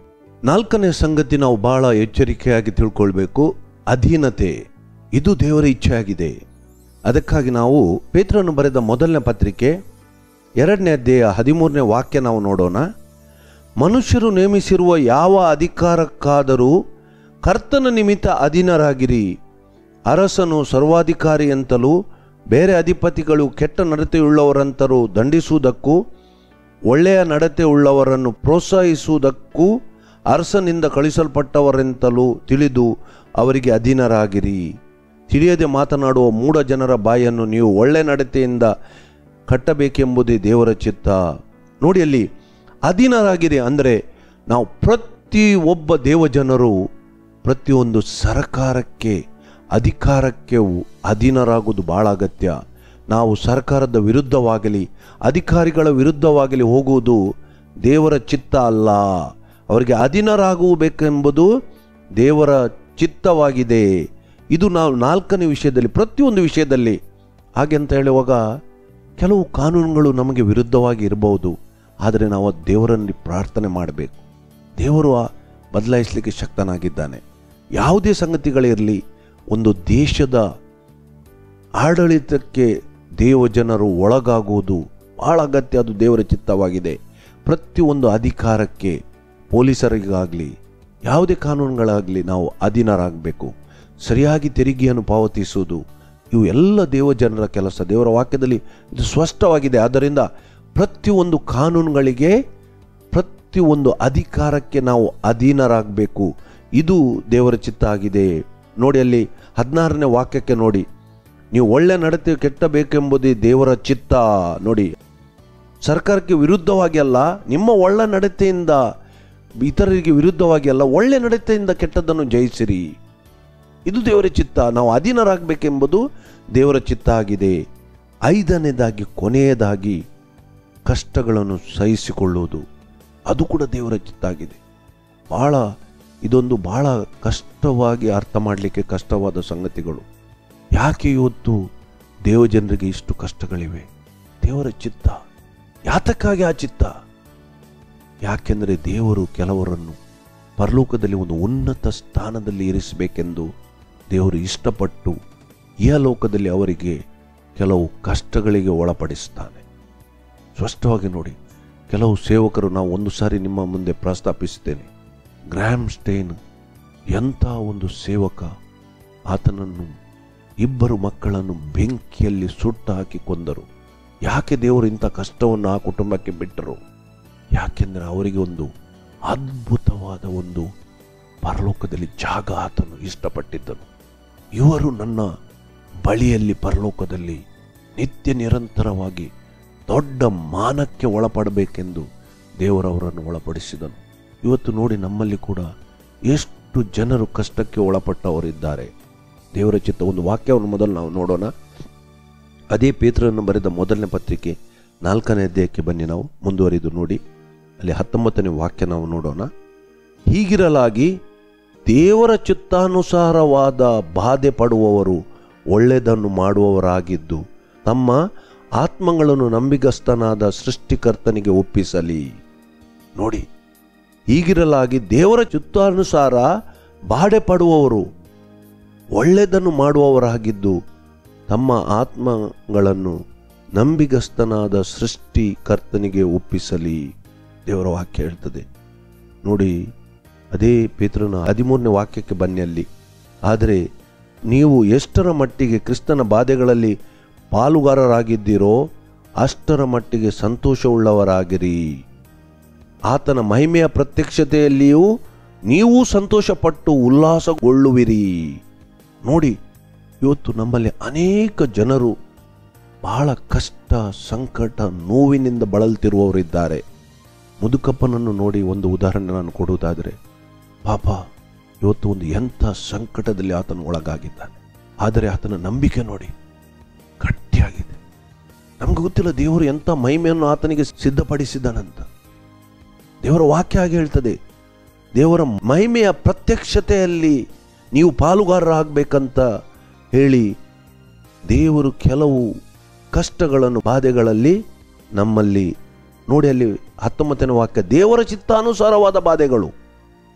Speaker 1: ನಾಲ್ಕನೇ ಸಂಗತಿ ನಾವು ಬಹಳ ಎಚ್ಚರಿಕೆಯಾಗಿ ತಿಳ್ಕೊಳ್ಬೇಕು ಅಧೀನತೆ ಇದು ದೇವರ ಇಚ್ಛೆಯಾಗಿದೆ ಅದಕ್ಕಾಗಿ ನಾವು ಪೇತ್ರನು ಬರೆದ ಮೊದಲನೇ ಪತ್ರಿಕೆ ಎರಡನೇ ಅಧ್ಯಾಯ ಹದಿಮೂರನೇ ವಾಕ್ಯ ನಾವು ನೋಡೋಣ ಮನುಷ್ಯರು ನೇಮಿಸಿರುವ ಯಾವ ಅಧಿಕಾರಕ್ಕಾದರೂ ಕರ್ತನ ನಿಮಿತ್ತ ಅಧೀನರಾಗಿರಿ ಅರಸನು ಸರ್ವಾಧಿಕಾರಿ ಅಂತಲೂ ಬೇರೆ ಅಧಿಪತಿಗಳು ಕೆಟ್ಟ ನಡತೆಯುಳ್ಳವರಂತರೂ ದಂಡಿಸುವುದಕ್ಕೂ ಒಳ್ಳೆಯ ನಡತೆ ಉಳ್ಳವರನ್ನು ಪ್ರೋತ್ಸಾಹಿಸುವುದಕ್ಕೂ ಅರಸನಿಂದ ಕಳಿಸಲ್ಪಟ್ಟವರೆಂತಲೂ ತಿಳಿದು ಅವರಿಗೆ ಅಧೀನರಾಗಿರಿ ತಿಳಿಯದೆ ಮಾತನಾಡುವ ಮೂಢ ಜನರ ಬಾಯನ್ನು ನೀವು ಒಳ್ಳೆ ನಡತೆಯಿಂದ ಕಟ್ಟಬೇಕೆಂಬುದೇ ದೇವರ ಚಿತ್ತ ನೋಡಿ ಅಲ್ಲಿ ಅಧೀನರಾಗಿರಿ ಅಂದರೆ ನಾವು ಪ್ರತಿ ಒಬ್ಬ ದೇವಜನರು ಪ್ರತಿಯೊಂದು ಸರ್ಕಾರಕ್ಕೆ ಅಧಿಕಾರಕ್ಕೆ ಅಧೀನರಾಗುವುದು ಬಹಳ ಅಗತ್ಯ ನಾವು ಸರ್ಕಾರದ ವಿರುದ್ಧವಾಗಲಿ ಅಧಿಕಾರಿಗಳ ವಿರುದ್ಧವಾಗಲಿ ಹೋಗುವುದು ದೇವರ ಚಿತ್ತ ಅಲ್ಲ ಅವರಿಗೆ ಅಧೀನರಾಗಬೇಕೆಂಬುದು ದೇವರ ಚಿತ್ತವಾಗಿದೆ ಇದು ನಾವು ನಾಲ್ಕನೇ ವಿಷಯದಲ್ಲಿ ಪ್ರತಿಯೊಂದು ವಿಷಯದಲ್ಲಿ ಹಾಗೆ ಅಂತ ಹೇಳುವಾಗ ಕೆಲವು ಕಾನೂನುಗಳು ನಮಗೆ ವಿರುದ್ಧವಾಗಿ ಇರಬಹುದು ಆದರೆ ನಾವು ಆ ದೇವರಲ್ಲಿ ಪ್ರಾರ್ಥನೆ ಮಾಡಬೇಕು ದೇವರು ಆ ಬದಲಾಯಿಸಲಿಕ್ಕೆ ಶಕ್ತನಾಗಿದ್ದಾನೆ ಯಾವುದೇ ಸಂಗತಿಗಳಿರಲಿ ಒಂದು ದೇಶದ ಆಡಳಿತಕ್ಕೆ ದೇವಜನರು ಒಳಗಾಗುವುದು ಬಹಳ ಅಗತ್ಯ ಅದು ದೇವರ ಚಿತ್ತವಾಗಿದೆ ಪ್ರತಿಯೊಂದು ಅಧಿಕಾರಕ್ಕೆ ಪೊಲೀಸರಿಗಾಗಲಿ ಯಾವುದೇ ಕಾನೂನುಗಳಾಗಲಿ ನಾವು ಅಧೀನರಾಗಬೇಕು ಸರಿಯಾಗಿ ತೆರಿಗೆಯನ್ನು ಪಾವತಿಸುವುದು ಇವು ಎಲ್ಲ ದೇವಜನರ ಕೆಲಸ ದೇವರ ವಾಕ್ಯದಲ್ಲಿ ಇದು ಸ್ಪಷ್ಟವಾಗಿದೆ ಆದ್ದರಿಂದ ಪ್ರತಿಯೊಂದು ಕಾನೂನುಗಳಿಗೆ ಪ್ರತಿಯೊಂದು ಅಧಿಕಾರಕ್ಕೆ ನಾವು ಅಧೀನರಾಗಬೇಕು ಇದು ದೇವರ ಚಿತ್ತ ಆಗಿದೆ ನೋಡಿ ಅಲ್ಲಿ ಹದಿನಾರನೇ ವಾಕ್ಯಕ್ಕೆ ನೋಡಿ ನೀವು ಒಳ್ಳೆ ನಡತೆ ಕೆಟ್ಟಬೇಕೆಂಬುದೇ ದೇವರ ಚಿತ್ತ ನೋಡಿ ಸರ್ಕಾರಕ್ಕೆ ವಿರುದ್ಧವಾಗಿ ಅಲ್ಲ ನಿಮ್ಮ ಒಳ್ಳೆ ನಡತೆಯಿಂದ ಇತರರಿಗೆ ವಿರುದ್ಧವಾಗಿ ಅಲ್ಲ ಒಳ್ಳೆ ನಡತೆಯಿಂದ ಕೆಟ್ಟದ್ದನ್ನು ಜಯಿಸಿರಿ ಇದು ದೇವರ ಚಿತ್ತ ನಾವು ಅಧೀನರಾಗಬೇಕೆಂಬುದು ದೇವರ ಚಿತ್ತ ಆಗಿದೆ ಐದನೇದಾಗಿ ಕೊನೆಯದಾಗಿ ಕಷ್ಟಗಳನ್ನು ಸಹಿಸಿಕೊಳ್ಳುವುದು ಅದು ಕೂಡ ದೇವರ ಚಿತ್ತ ಆಗಿದೆ ಬಹಳ ಇದೊಂದು ಬಹಳ ಕಷ್ಟವಾಗಿ ಅರ್ಥ ಮಾಡಲಿಕ್ಕೆ ಕಷ್ಟವಾದ ಸಂಗತಿಗಳು ಯಾಕೆ ಇವತ್ತು ದೇವಜನರಿಗೆ ಇಷ್ಟು ಕಷ್ಟಗಳಿವೆ ದೇವರ ಚಿತ್ತ ಯಾತಕ್ಕಾಗಿ ಆ ಚಿತ್ತ ಯಾಕೆಂದರೆ ದೇವರು ಕೆಲವರನ್ನು ಪರಲೋಕದಲ್ಲಿ ಒಂದು ಉನ್ನತ ಸ್ಥಾನದಲ್ಲಿ ಇರಿಸಬೇಕೆಂದು ದೇವರು ಇಷ್ಟಪಟ್ಟು ಈ ಲೋಕದಲ್ಲಿ ಅವರಿಗೆ ಕೆಲವು ಕಷ್ಟಗಳಿಗೆ ಒಳಪಡಿಸ್ತಾನೆ ಸ್ಪಷ್ಟವಾಗಿ ನೋಡಿ ಕೆಲವು ಸೇವಕರು ನಾವು ಒಂದು ಸಾರಿ ನಿಮ್ಮ ಮುಂದೆ ಪ್ರಸ್ತಾಪಿಸಿದ್ದೇನೆ ಗ್ರಾಮ್ ಸ್ಟೇನ್ ಎಂಥ ಒಂದು ಸೇವಕ ಆತನನ್ನು ಇಬ್ಬರು ಮಕ್ಕಳನ್ನು ಬೆಂಕಿಯಲ್ಲಿ ಸುಟ್ಟು ಹಾಕಿ ಕೊಂದರು ಯಾಕೆ ದೇವರು ಇಂಥ ಕಷ್ಟವನ್ನು ಆ ಕುಟುಂಬಕ್ಕೆ ಬಿಟ್ಟರು ಯಾಕೆಂದರೆ ಅವರಿಗೆ ಒಂದು ಅದ್ಭುತವಾದ ಒಂದು ಪರಲೋಕದಲ್ಲಿ ಜಾಗ ಆತನು ಇಷ್ಟಪಟ್ಟಿದ್ದನು ಇವರು ನನ್ನ ಬಳಿಯಲ್ಲಿ ಪರಲೋಕದಲ್ಲಿ ನಿತ್ಯ ನಿರಂತರವಾಗಿ ದೊಡ್ಡ ಮಾನಕ್ಕೆ ಒಳಪಡಬೇಕೆಂದು ದೇವರವರನ್ನು ಒಳಪಡಿಸಿದನು ಇವತ್ತು ನೋಡಿ ನಮ್ಮಲ್ಲಿ ಕೂಡ ಎಷ್ಟು ಜನರು ಕಷ್ಟಕ್ಕೆ ಒಳಪಟ್ಟವರಿದ್ದಾರೆ ದೇವರ ಚಿತ್ತ ಒಂದು ವಾಕ್ಯವನ್ನು ಮೊದಲು ನಾವು ನೋಡೋಣ ಅದೇ ಪೇತ್ರನ್ನು ಬರೆದ ಮೊದಲನೇ ಪತ್ರಿಕೆ ನಾಲ್ಕನೇ ಅಧ್ಯಾಯಕ್ಕೆ ಬನ್ನಿ ನಾವು ಮುಂದುವರಿದು ನೋಡಿ ಅಲ್ಲಿ ಹತ್ತೊಂಬತ್ತನೇ ವಾಕ್ಯ ನಾವು ನೋಡೋಣ ಹೀಗಿರಲಾಗಿ ದೇವರ ಚಿತ್ತಾನುಸಾರವಾದ ಬಾಧೆ ಪಡುವವರು ಒಳ್ಳೆಯದನ್ನು ಮಾಡುವವರಾಗಿದ್ದು ತಮ್ಮ ಆತ್ಮಗಳನ್ನು ನಂಬಿಗಸ್ತನಾದ ಸೃಷ್ಟಿಕರ್ತನಿಗೆ ಒಪ್ಪಿಸಲಿ ನೋಡಿ ಹೀಗಿರಲಾಗಿ ದೇವರ ಚಿತ್ತಾನುಸಾರ ಬಾಧೆ ಪಡುವವರು ಒಳ್ಳೆಯದನ್ನು ಮಾಡುವವರಾಗಿದ್ದು ತಮ್ಮ ಆತ್ಮಗಳನ್ನು ನಂಬಿಗಸ್ತನಾದ ಸೃಷ್ಟಿಕರ್ತನಿಗೆ ಒಪ್ಪಿಸಲಿ ದೇವರ ವಾಕ್ಯ ಹೇಳ್ತದೆ ನೋಡಿ ಅದೇ ಪೇತ್ರನ ಹದಿಮೂರನೇ ವಾಕ್ಯಕ್ಕೆ ಬನ್ನಿ ಅಲ್ಲಿ ಆದರೆ ನೀವು ಎಷ್ಟರ ಮಟ್ಟಿಗೆ ಕ್ರಿಸ್ತನ ಬಾಧೆಗಳಲ್ಲಿ ಪಾಲುಗಾರರಾಗಿದ್ದೀರೋ ಅಷ್ಟರ ಮಟ್ಟಿಗೆ ಸಂತೋಷವುಳ್ಳವರಾಗಿರಿ ಆತನ ಮಹಿಮೆಯ ಪ್ರತ್ಯಕ್ಷತೆಯಲ್ಲಿಯೂ ನೀವು ಸಂತೋಷಪಟ್ಟು ಉಲ್ಲಾಸಗೊಳ್ಳುವಿರಿ ನೋಡಿ ಇವತ್ತು ನಮ್ಮಲ್ಲಿ ಅನೇಕ ಜನರು ಬಹಳ ಕಷ್ಟ ಸಂಕಟ ನೋವಿನಿಂದ ಬಳಲ್ತಿರುವವರಿದ್ದಾರೆ ಮುದುಕಪ್ಪನನ್ನು ನೋಡಿ ಒಂದು ಉದಾಹರಣೆ ನಾನು ಕೊಡುವುದಾದರೆ ಪಾಪ ಇವತ್ತು ಒಂದು ಎಂಥ ಸಂಕಟದಲ್ಲಿ ಆತನು ಒಳಗಾಗಿದ್ದಾನೆ ಆದರೆ ಆತನ ನಂಬಿಕೆ ನೋಡಿ ಗಟ್ಟಿಯಾಗಿದೆ ನಮ್ಗೆ ಗೊತ್ತಿಲ್ಲ ದೇವರು ಎಂಥ ಮಹಿಮೆಯನ್ನು ಆತನಿಗೆ ಸಿದ್ಧಪಡಿಸಿದ್ದಾನಂತ ದೇವರ ವಾಕ್ಯ ಹಾಗೆ ಹೇಳ್ತದೆ ದೇವರ ಮಹಿಮೆಯ ಪ್ರತ್ಯಕ್ಷತೆಯಲ್ಲಿ ನೀವು ಪಾಲುಗಾರರಾಗಬೇಕಂತ ಹೇಳಿ ದೇವರು ಕೆಲವು ಕಷ್ಟಗಳನ್ನು ಬಾಧೆಗಳಲ್ಲಿ ನಮ್ಮಲ್ಲಿ ನೋಡಿ ಅಲ್ಲಿ ಹತ್ತೊಂಬತ್ತನೇ ವಾಕ್ಯ ದೇವರ ಚಿತ್ತಾನುಸಾರವಾದ ಬಾಧೆಗಳು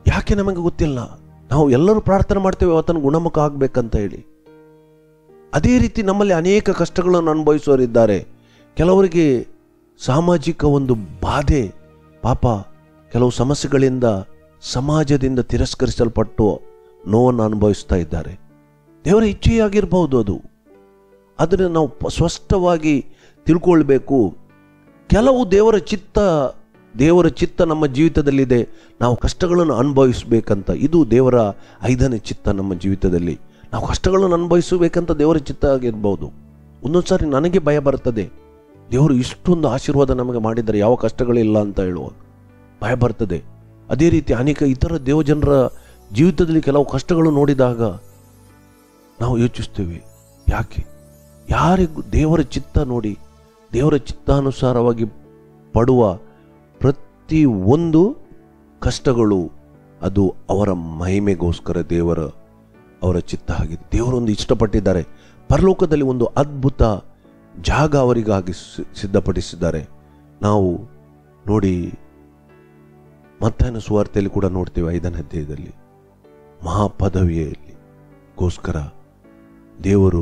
Speaker 1: ಯಾಕೆ ನಮಗೆ ಗೊತ್ತಿಲ್ಲ ನಾವು ಎಲ್ಲರೂ ಪ್ರಾರ್ಥನೆ ಮಾಡ್ತೇವೆ ಆತನ ಗುಣಮುಖ ಆಗ್ಬೇಕಂತ ಹೇಳಿ ಅದೇ ರೀತಿ ನಮ್ಮಲ್ಲಿ ಅನೇಕ ಕಷ್ಟಗಳನ್ನು ಅನುಭವಿಸುವವರಿದ್ದಾರೆ ಕೆಲವರಿಗೆ ಸಾಮಾಜಿಕ ಒಂದು ಬಾಧೆ ಪಾಪ ಕೆಲವು ಸಮಸ್ಯೆಗಳಿಂದ ಸಮಾಜದಿಂದ ತಿರಸ್ಕರಿಸಲ್ಪಟ್ಟು ನೋವನ್ನು ಅನುಭವಿಸ್ತಾ ಇದ್ದಾರೆ ದೇವರ ಇಚ್ಛೆಯಾಗಿರ್ಬಹುದು ಅದು ಅದನ್ನು ನಾವು ಪ- ಸ್ಪಷ್ಟವಾಗಿ ತಿಳ್ಕೊಳ್ಬೇಕು ಕೆಲವು ದೇವರ ಚಿತ್ತ ದೇವರ ಚಿತ್ತ ನಮ್ಮ ಜೀವಿತದಲ್ಲಿದೆ ನಾವು ಕಷ್ಟಗಳನ್ನು ಅನುಭವಿಸ್ಬೇಕಂತ ಇದು ದೇವರ ಐದನೇ ಚಿತ್ತ ನಮ್ಮ ಜೀವಿತದಲ್ಲಿ ನಾವು ಕಷ್ಟಗಳನ್ನು ಅನುಭವಿಸಬೇಕಂತ ದೇವರ ಚಿತ್ತ ಆಗಿರ್ಬೋದು ಒಂದೊಂದು ಸಾರಿ ನನಗೆ ಭಯ ಬರ್ತದೆ ದೇವರು ಇಷ್ಟೊಂದು ಆಶೀರ್ವಾದ ನಮಗೆ ಮಾಡಿದರೆ ಯಾವ ಕಷ್ಟಗಳಿಲ್ಲ ಅಂತ ಹೇಳುವ ಭಯ ಬರ್ತದೆ ಅದೇ ರೀತಿ ಅನೇಕ ಇತರ ದೇವಜನರ ಜೀವಿತದಲ್ಲಿ ಕೆಲವು ಕಷ್ಟಗಳು ನೋಡಿದಾಗ ನಾವು ಯೋಚಿಸ್ತೇವೆ ಯಾಕೆ ಯಾರಿಗೂ ದೇವರ ಚಿತ್ತ ನೋಡಿ ದೇವರ ಚಿತ್ತಾನುಸಾರವಾಗಿ ಪಡುವ ಪ್ರತಿ ಒಂದು ಕಷ್ಟಗಳು ಅದು ಅವರ ಮಹಿಮೆಗೋಸ್ಕರ ದೇವರ ಅವರ ಚಿತ್ತ ಆಗಿದೆ ದೇವರೊಂದು ಇಷ್ಟಪಟ್ಟಿದ್ದಾರೆ ಪರಲೋಕದಲ್ಲಿ ಒಂದು ಅದ್ಭುತ ಜಾಗ ಅವರಿಗಾಗಿ ಸಿ- ಸಿದ್ಧಪಡಿಸಿದ್ದಾರೆ ನಾವು ನೋಡಿ ಮತ್ತಾಯನ ಸುವಾರ್ತೆಯಲ್ಲಿ ಕೂಡ ನೋಡ್ತೇವೆ ಐದನೇ ಅಧ್ಯಾಯದಲ್ಲಿ ಮಹಾಪದವಿಯಲ್ಲಿ ಗೋಸ್ಕರ ದೇವರು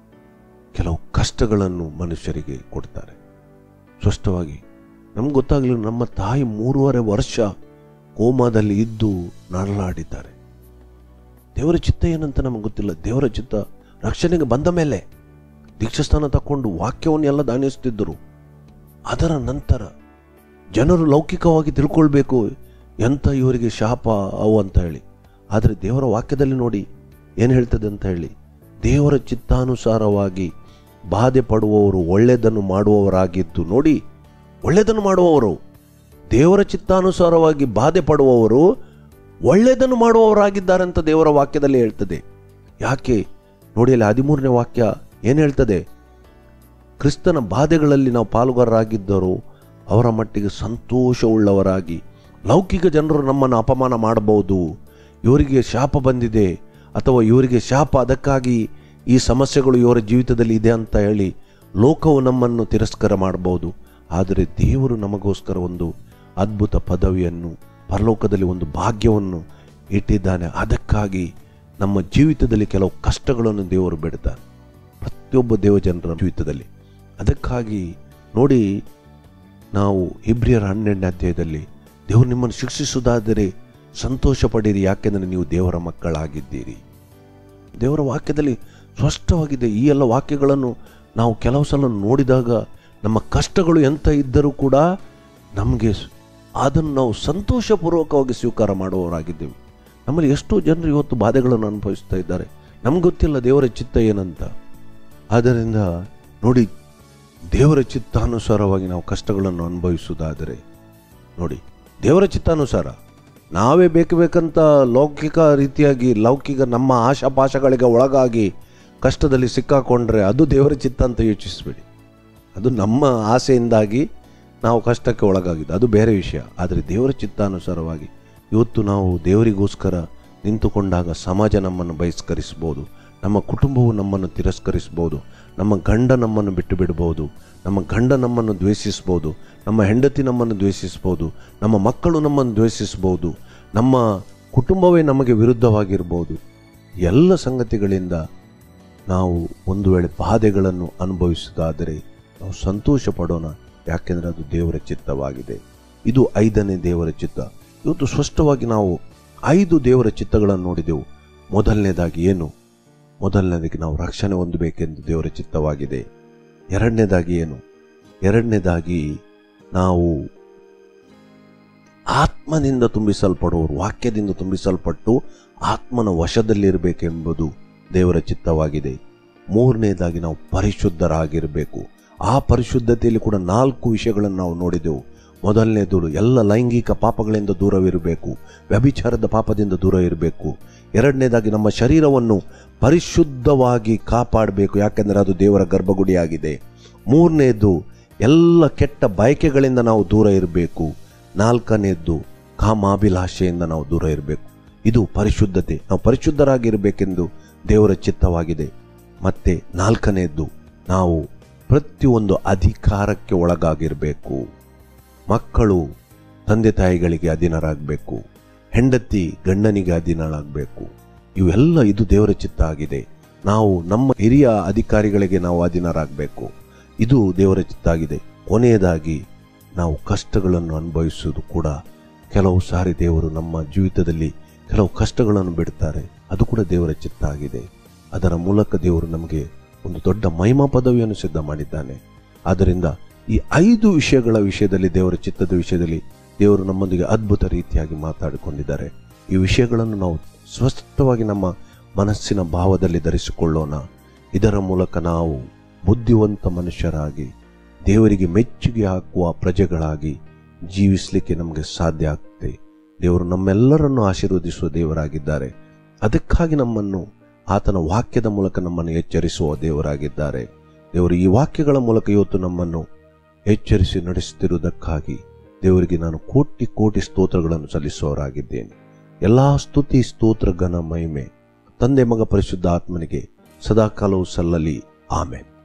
Speaker 1: ಕೆಲವು ಕಷ್ಟಗಳನ್ನು ಮನುಷ್ಯರಿಗೆ ಕೊಡ್ತಾರೆ ಸ್ಪಷ್ಟವಾಗಿ ನಮ್ಗೆ ಗೊತ್ತಾಗಲಿಲ್ಲ ನಮ್ಮ ತಾಯಿ ಮೂರುವರೆ ವರ್ಷ ಕೋಮಾದಲ್ಲಿ ಇದ್ದು ನರಳಾಡಿದ್ದಾರೆ ದೇವರ ಚಿತ್ತ ಏನಂತ ನಮಗೆ ಗೊತ್ತಿಲ್ಲ ದೇವರ ಚಿತ್ತ ರಕ್ಷಣೆಗೆ ಬಂದ ಮೇಲೆ ದೀಕ್ಷಾಸ್ಥಾನ ತಕೊಂಡು ವಾಕ್ಯವನ್ನು ಎಲ್ಲ ದಾನಿಸುತ್ತಿದ್ದರು ಅದರ ನಂತರ ಜನರು ಲೌಕಿಕವಾಗಿ ತಿಳ್ಕೊಳ್ಬೇಕು ಎಂತ ಇವರಿಗೆ ಶಾಪ ಅವು ಅಂತ ಹೇಳಿ ಆದರೆ ದೇವರ ವಾಕ್ಯದಲ್ಲಿ ನೋಡಿ ಏನು ಹೇಳ್ತದೆ ಅಂತ ಹೇಳಿ ದೇವರ ಚಿತ್ತಾನುಸಾರವಾಗಿ ಬಾಧೆ ಪಡುವವರು ಒಳ್ಳೆಯದನ್ನು ಮಾಡುವವರಾಗಿದ್ದು ನೋಡಿ ಒಳ್ಳೆಯದನ್ನು ಮಾಡುವವರು ದೇವರ ಚಿತ್ತಾನುಸಾರವಾಗಿ ಬಾಧೆ ಪಡುವವರು ಒಳ್ಳೆಯದನ್ನು ಮಾಡುವವರಾಗಿದ್ದಾರೆ ಅಂತ ದೇವರ ವಾಕ್ಯದಲ್ಲಿ ಹೇಳ್ತದೆ ಯಾಕೆ ನೋಡಿ ಅಲ್ಲಿ ಹದಿಮೂರನೇ ವಾಕ್ಯ ಏನು ಹೇಳ್ತದೆ ಕ್ರಿಸ್ತನ ಬಾಧೆಗಳಲ್ಲಿ ನಾವು ಪಾಲುಗಾರರಾಗಿದ್ದರು ಅವರ ಮಟ್ಟಿಗೆ ಸಂತೋಷವುಳ್ಳವರಾಗಿ ಲೌಕಿಕ ಜನರು ನಮ್ಮನ್ನು ಅಪಮಾನ ಮಾಡಬಹುದು ಇವರಿಗೆ ಶಾಪ ಬಂದಿದೆ ಅಥವಾ ಇವರಿಗೆ ಶಾಪ ಅದಕ್ಕಾಗಿ ಈ ಸಮಸ್ಯೆಗಳು ಇವರ ಜೀವಿತದಲ್ಲಿ ಇದೆ ಅಂತ ಹೇಳಿ ಲೋಕವು ನಮ್ಮನ್ನು ತಿರಸ್ಕಾರ ಮಾಡಬಹುದು ಆದರೆ ದೇವರು ನಮಗೋಸ್ಕರ ಒಂದು ಅದ್ಭುತ ಪದವಿಯನ್ನು ಪರಲೋಕದಲ್ಲಿ ಒಂದು ಭಾಗ್ಯವನ್ನು ಇಟ್ಟಿದ್ದಾನೆ ಅದಕ್ಕಾಗಿ ನಮ್ಮ ಜೀವಿತದಲ್ಲಿ ಕೆಲವು ಕಷ್ಟಗಳನ್ನು ದೇವರು ಬಿಡ್ತಾನೆ ಪ್ರತಿಯೊಬ್ಬ ದೇವಜನರ ಜೀವಿತದಲ್ಲಿ ಅದಕ್ಕಾಗಿ ನೋಡಿ ನಾವು ಇಬ್ರಿಯರ ಹನ್ನೆರಡನೇ ಅಧ್ಯಾಯದಲ್ಲಿ ದೇವರು ನಿಮ್ಮನ್ನು ಶಿಕ್ಷಿಸುವುದಾದರೆ ಸಂತೋಷ ಪಡಿರಿ ಯಾಕೆಂದರೆ ನೀವು ದೇವರ ಮಕ್ಕಳಾಗಿದ್ದೀರಿ ದೇವರ ವಾಕ್ಯದಲ್ಲಿ ಸ್ಪಷ್ಟವಾಗಿದೆ ಈ ಎಲ್ಲ ವಾಕ್ಯಗಳನ್ನು ನಾವು ಕೆಲವು ಸಲ ನೋಡಿದಾಗ ನಮ್ಮ ಕಷ್ಟಗಳು ಎಂತ ಇದ್ದರೂ ಕೂಡ ನಮಗೆ ಸ್- ಅದನ್ನು ನಾವು ಸಂತೋಷಪೂರ್ವಕವಾಗಿ ಸ್ವೀಕಾರ ಮಾಡುವವರಾಗಿದ್ದೇವೆ ನಮ್ಮಲ್ಲಿ ಎಷ್ಟೋ ಜನರು ಇವತ್ತು ಬಾಧೆಗಳನ್ನು ಅನುಭವಿಸ್ತಾ ಇದ್ದಾರೆ ನಮ್ಗೆ ಗೊತ್ತಿಲ್ಲ ದೇವರ ಚಿತ್ತ ಏನಂತ ಆದ್ದರಿಂದ ನೋಡಿ ದೇವರ ಚಿತ್ತಾನುಸಾರವಾಗಿ ನಾವು ಕಷ್ಟಗಳನ್ನು ಅನುಭವಿಸುವುದಾದರೆ ನೋಡಿ ದೇವರ ಚಿತ್ತಾನುಸಾರ ನಾವೇ ಬೇಕು ಬೇಕಂತ ಲೌಕಿಕ ರೀತಿಯಾಗಿ ಲೌಕಿಕ ನಮ್ಮ ಆಶಾಪಾಶಗಳಿಗೆ ಒಳಗಾಗಿ ಕಷ್ಟದಲ್ಲಿ ಸಿಕ್ಕಾಕೊಂಡ್ರೆ ಅದು ದೇವರ ಚಿತ್ತ ಅಂತ ಯೋಚಿಸಬೇಡಿ ಅದು ನಮ್ಮ ಆಸೆಯಿಂದಾಗಿ ನಾವು ಕಷ್ಟಕ್ಕೆ ಒಳಗಾಗಿದ್ದು ಅದು ಬೇರೆ ವಿಷಯ ಆದರೆ ದೇವರ ಚಿತ್ತಾನುಸಾರವಾಗಿ ಇವತ್ತು ನಾವು ದೇವರಿಗೋಸ್ಕರ ನಿಂತುಕೊಂಡಾಗ ಸಮಾಜ ನಮ್ಮನ್ನು ಬಹಿಷ್ಕರಿಸ್ಬೋದು ನಮ್ಮ ಕುಟುಂಬವು ನಮ್ಮನ್ನು ತಿರಸ್ಕರಿಸ್ಬೋದು ನಮ್ಮ ಗಂಡ ನಮ್ಮನ್ನು ಬಿಟ್ಟು ಬಿಡ್ಬೋದು ನಮ್ಮ ಗಂಡ ನಮ್ಮನ್ನು ದ್ವೇಷಿಸ್ಬೋದು ನಮ್ಮ ಹೆಂಡತಿ ನಮ್ಮನ್ನು ದ್ವೇಷಿಸ್ಬೋದು ನಮ್ಮ ಮಕ್ಕಳು ನಮ್ಮನ್ನು ದ್ವೇಷಿಸ್ಬೋದು ನಮ್ಮ ಕುಟುಂಬವೇ ನಮಗೆ ವಿರುದ್ಧವಾಗಿರ್ಬೋದು ಎಲ್ಲ ಸಂಗತಿಗಳಿಂದ ನಾವು ಒಂದು ವೇಳೆ ಬಾಧೆಗಳನ್ನು ಅನುಭವಿಸುವುದಾದರೆ ನಾವು ಸಂತೋಷ ಪಡೋಣ ಯಾಕೆಂದರೆ ಅದು ದೇವರ ಚಿತ್ತವಾಗಿದೆ ಇದು ಐದನೇ ದೇವರ ಚಿತ್ತ ಇವತ್ತು ಸ್ಪಷ್ಟವಾಗಿ ನಾವು ಐದು ದೇವರ ಚಿತ್ತಗಳನ್ನು ನೋಡಿದೆವು ಮೊದಲನೇದಾಗಿ ಏನು ಮೊದಲನೇದಾಗಿ ನಾವು ರಕ್ಷಣೆ ಹೊಂದಬೇಕೆಂದು ದೇವರ ಚಿತ್ತವಾಗಿದೆ ಎರಡನೇದಾಗಿ ಏನು ಎರಡನೇದಾಗಿ ನಾವು ಆತ್ಮನಿಂದ ತುಂಬಿಸಲ್ಪಡುವವರು ವಾಕ್ಯದಿಂದ ತುಂಬಿಸಲ್ಪಟ್ಟು ಆತ್ಮನ ವಶದಲ್ಲಿರಬೇಕೆಂಬುದು ದೇವರ ಚಿತ್ತವಾಗಿದೆ ಮೂರನೇದಾಗಿ ನಾವು ಪರಿಶುದ್ಧರಾಗಿರಬೇಕು ಆ ಪರಿಶುದ್ಧತೆಯಲ್ಲಿ ಕೂಡ ನಾಲ್ಕು ವಿಷಯಗಳನ್ನು ನಾವು ನೋಡಿದೆವು ಮೊದಲನೇದು ಎಲ್ಲ ಲೈಂಗಿಕ ಪಾಪಗಳಿಂದ ದೂರವಿರಬೇಕು ವ್ಯಭಿಚಾರದ ಪಾಪದಿಂದ ದೂರ ಇರಬೇಕು ಎರಡನೇದಾಗಿ ನಮ್ಮ ಶರೀರವನ್ನು ಪರಿಶುದ್ಧವಾಗಿ ಕಾಪಾಡಬೇಕು ಯಾಕೆಂದರೆ ಅದು ದೇವರ ಗರ್ಭಗುಡಿಯಾಗಿದೆ ಮೂರನೇದು ಎಲ್ಲ ಕೆಟ್ಟ ಬಯಕೆಗಳಿಂದ ನಾವು ದೂರ ಇರಬೇಕು ನಾಲ್ಕನೇದ್ದು ಕಾಮಾಭಿಲಾಷೆಯಿಂದ ನಾವು ದೂರ ಇರಬೇಕು ಇದು ಪರಿಶುದ್ಧತೆ ನಾವು ಪರಿಶುದ್ಧರಾಗಿರಬೇಕೆಂದು ದೇವರ ಚಿತ್ತವಾಗಿದೆ ಮತ್ತೆ ನಾಲ್ಕನೇದ್ದು ನಾವು ಪ್ರತಿಯೊಂದು ಅಧಿಕಾರಕ್ಕೆ ಒಳಗಾಗಿರಬೇಕು ಮಕ್ಕಳು ತಂದೆ ತಾಯಿಗಳಿಗೆ ಅಧೀನರಾಗಬೇಕು ಹೆಂಡತಿ ಗಂಡನಿಗೆ ಅಧೀನಳಾಗಬೇಕು ಇವೆಲ್ಲ ಇದು ದೇವರ ಚಿತ್ತ ಆಗಿದೆ ನಾವು ನಮ್ಮ ಹಿರಿಯ ಅಧಿಕಾರಿಗಳಿಗೆ ನಾವು ಅಧೀನರಾಗಬೇಕು ಇದು ದೇವರ ಚಿತ್ತ ಆಗಿದೆ ಕೊನೆಯದಾಗಿ ನಾವು ಕಷ್ಟಗಳನ್ನು ಅನುಭವಿಸುವುದು ಕೂಡ ಕೆಲವು ಸಾರಿ ದೇವರು ನಮ್ಮ ಜೀವಿತದಲ್ಲಿ ಕೆಲವು ಕಷ್ಟಗಳನ್ನು ಬಿಡ್ತಾರೆ ಅದು ಕೂಡ ದೇವರ ಚಿತ್ತ ಆಗಿದೆ ಅದರ ಮೂಲಕ ದೇವರು ನಮಗೆ ಒಂದು ದೊಡ್ಡ ಮಹಿಮಾ ಪದವಿಯನ್ನು ಸಿದ್ಧ ಮಾಡಿದ್ದಾನೆ ಆದ್ದರಿಂದ ಈ ಐದು ವಿಷಯಗಳ ವಿಷಯದಲ್ಲಿ ದೇವರ ಚಿತ್ತದ ವಿಷಯದಲ್ಲಿ ದೇವರು ನಮ್ಮೊಂದಿಗೆ ಅದ್ಭುತ ರೀತಿಯಾಗಿ ಮಾತಾಡಿಕೊಂಡಿದ್ದಾರೆ ಈ ವಿಷಯಗಳನ್ನು ನಾವು ಸ್ಪಷ್ಟವಾಗಿ ನಮ್ಮ ಮನಸ್ಸಿನ ಭಾವದಲ್ಲಿ ಧರಿಸಿಕೊಳ್ಳೋಣ ಇದರ ಮೂಲಕ ನಾವು ಬುದ್ಧಿವಂತ ಮನುಷ್ಯರಾಗಿ ದೇವರಿಗೆ ಮೆಚ್ಚುಗೆ ಹಾಕುವ ಪ್ರಜೆಗಳಾಗಿ ಜೀವಿಸಲಿಕ್ಕೆ ನಮಗೆ ಸಾಧ್ಯ ಆಗ್ತದೆ ದೇವರು ನಮ್ಮೆಲ್ಲರನ್ನು ಆಶೀರ್ವದಿಸುವ ದೇವರಾಗಿದ್ದಾರೆ ಅದಕ್ಕಾಗಿ ನಮ್ಮನ್ನು ಆತನ ವಾಕ್ಯದ ಮೂಲಕ ನಮ್ಮನ್ನು ಎಚ್ಚರಿಸುವ ದೇವರಾಗಿದ್ದಾರೆ ದೇವರು ಈ ವಾಕ್ಯಗಳ ಮೂಲಕ ಇವತ್ತು ನಮ್ಮನ್ನು ಎಚ್ಚರಿಸಿ ನಡೆಸುತ್ತಿರುವುದಕ್ಕಾಗಿ ದೇವರಿಗೆ ನಾನು ಕೋಟಿ ಕೋಟಿ ಸ್ತೋತ್ರಗಳನ್ನು ಸಲ್ಲಿಸುವವರಾಗಿದ್ದೇನೆ ಎಲ್ಲಾ ಸ್ತುತಿ ಸ್ತೋತ್ರ ಘನ ಮಹಿಮೆ ತಂದೆ ಮಗ ಪರಿಶುದ್ಧ ಆತ್ಮನಿಗೆ ಸದಾಕಾಲವೂ ಸಲ್ಲಲಿ ಆಮೇನ್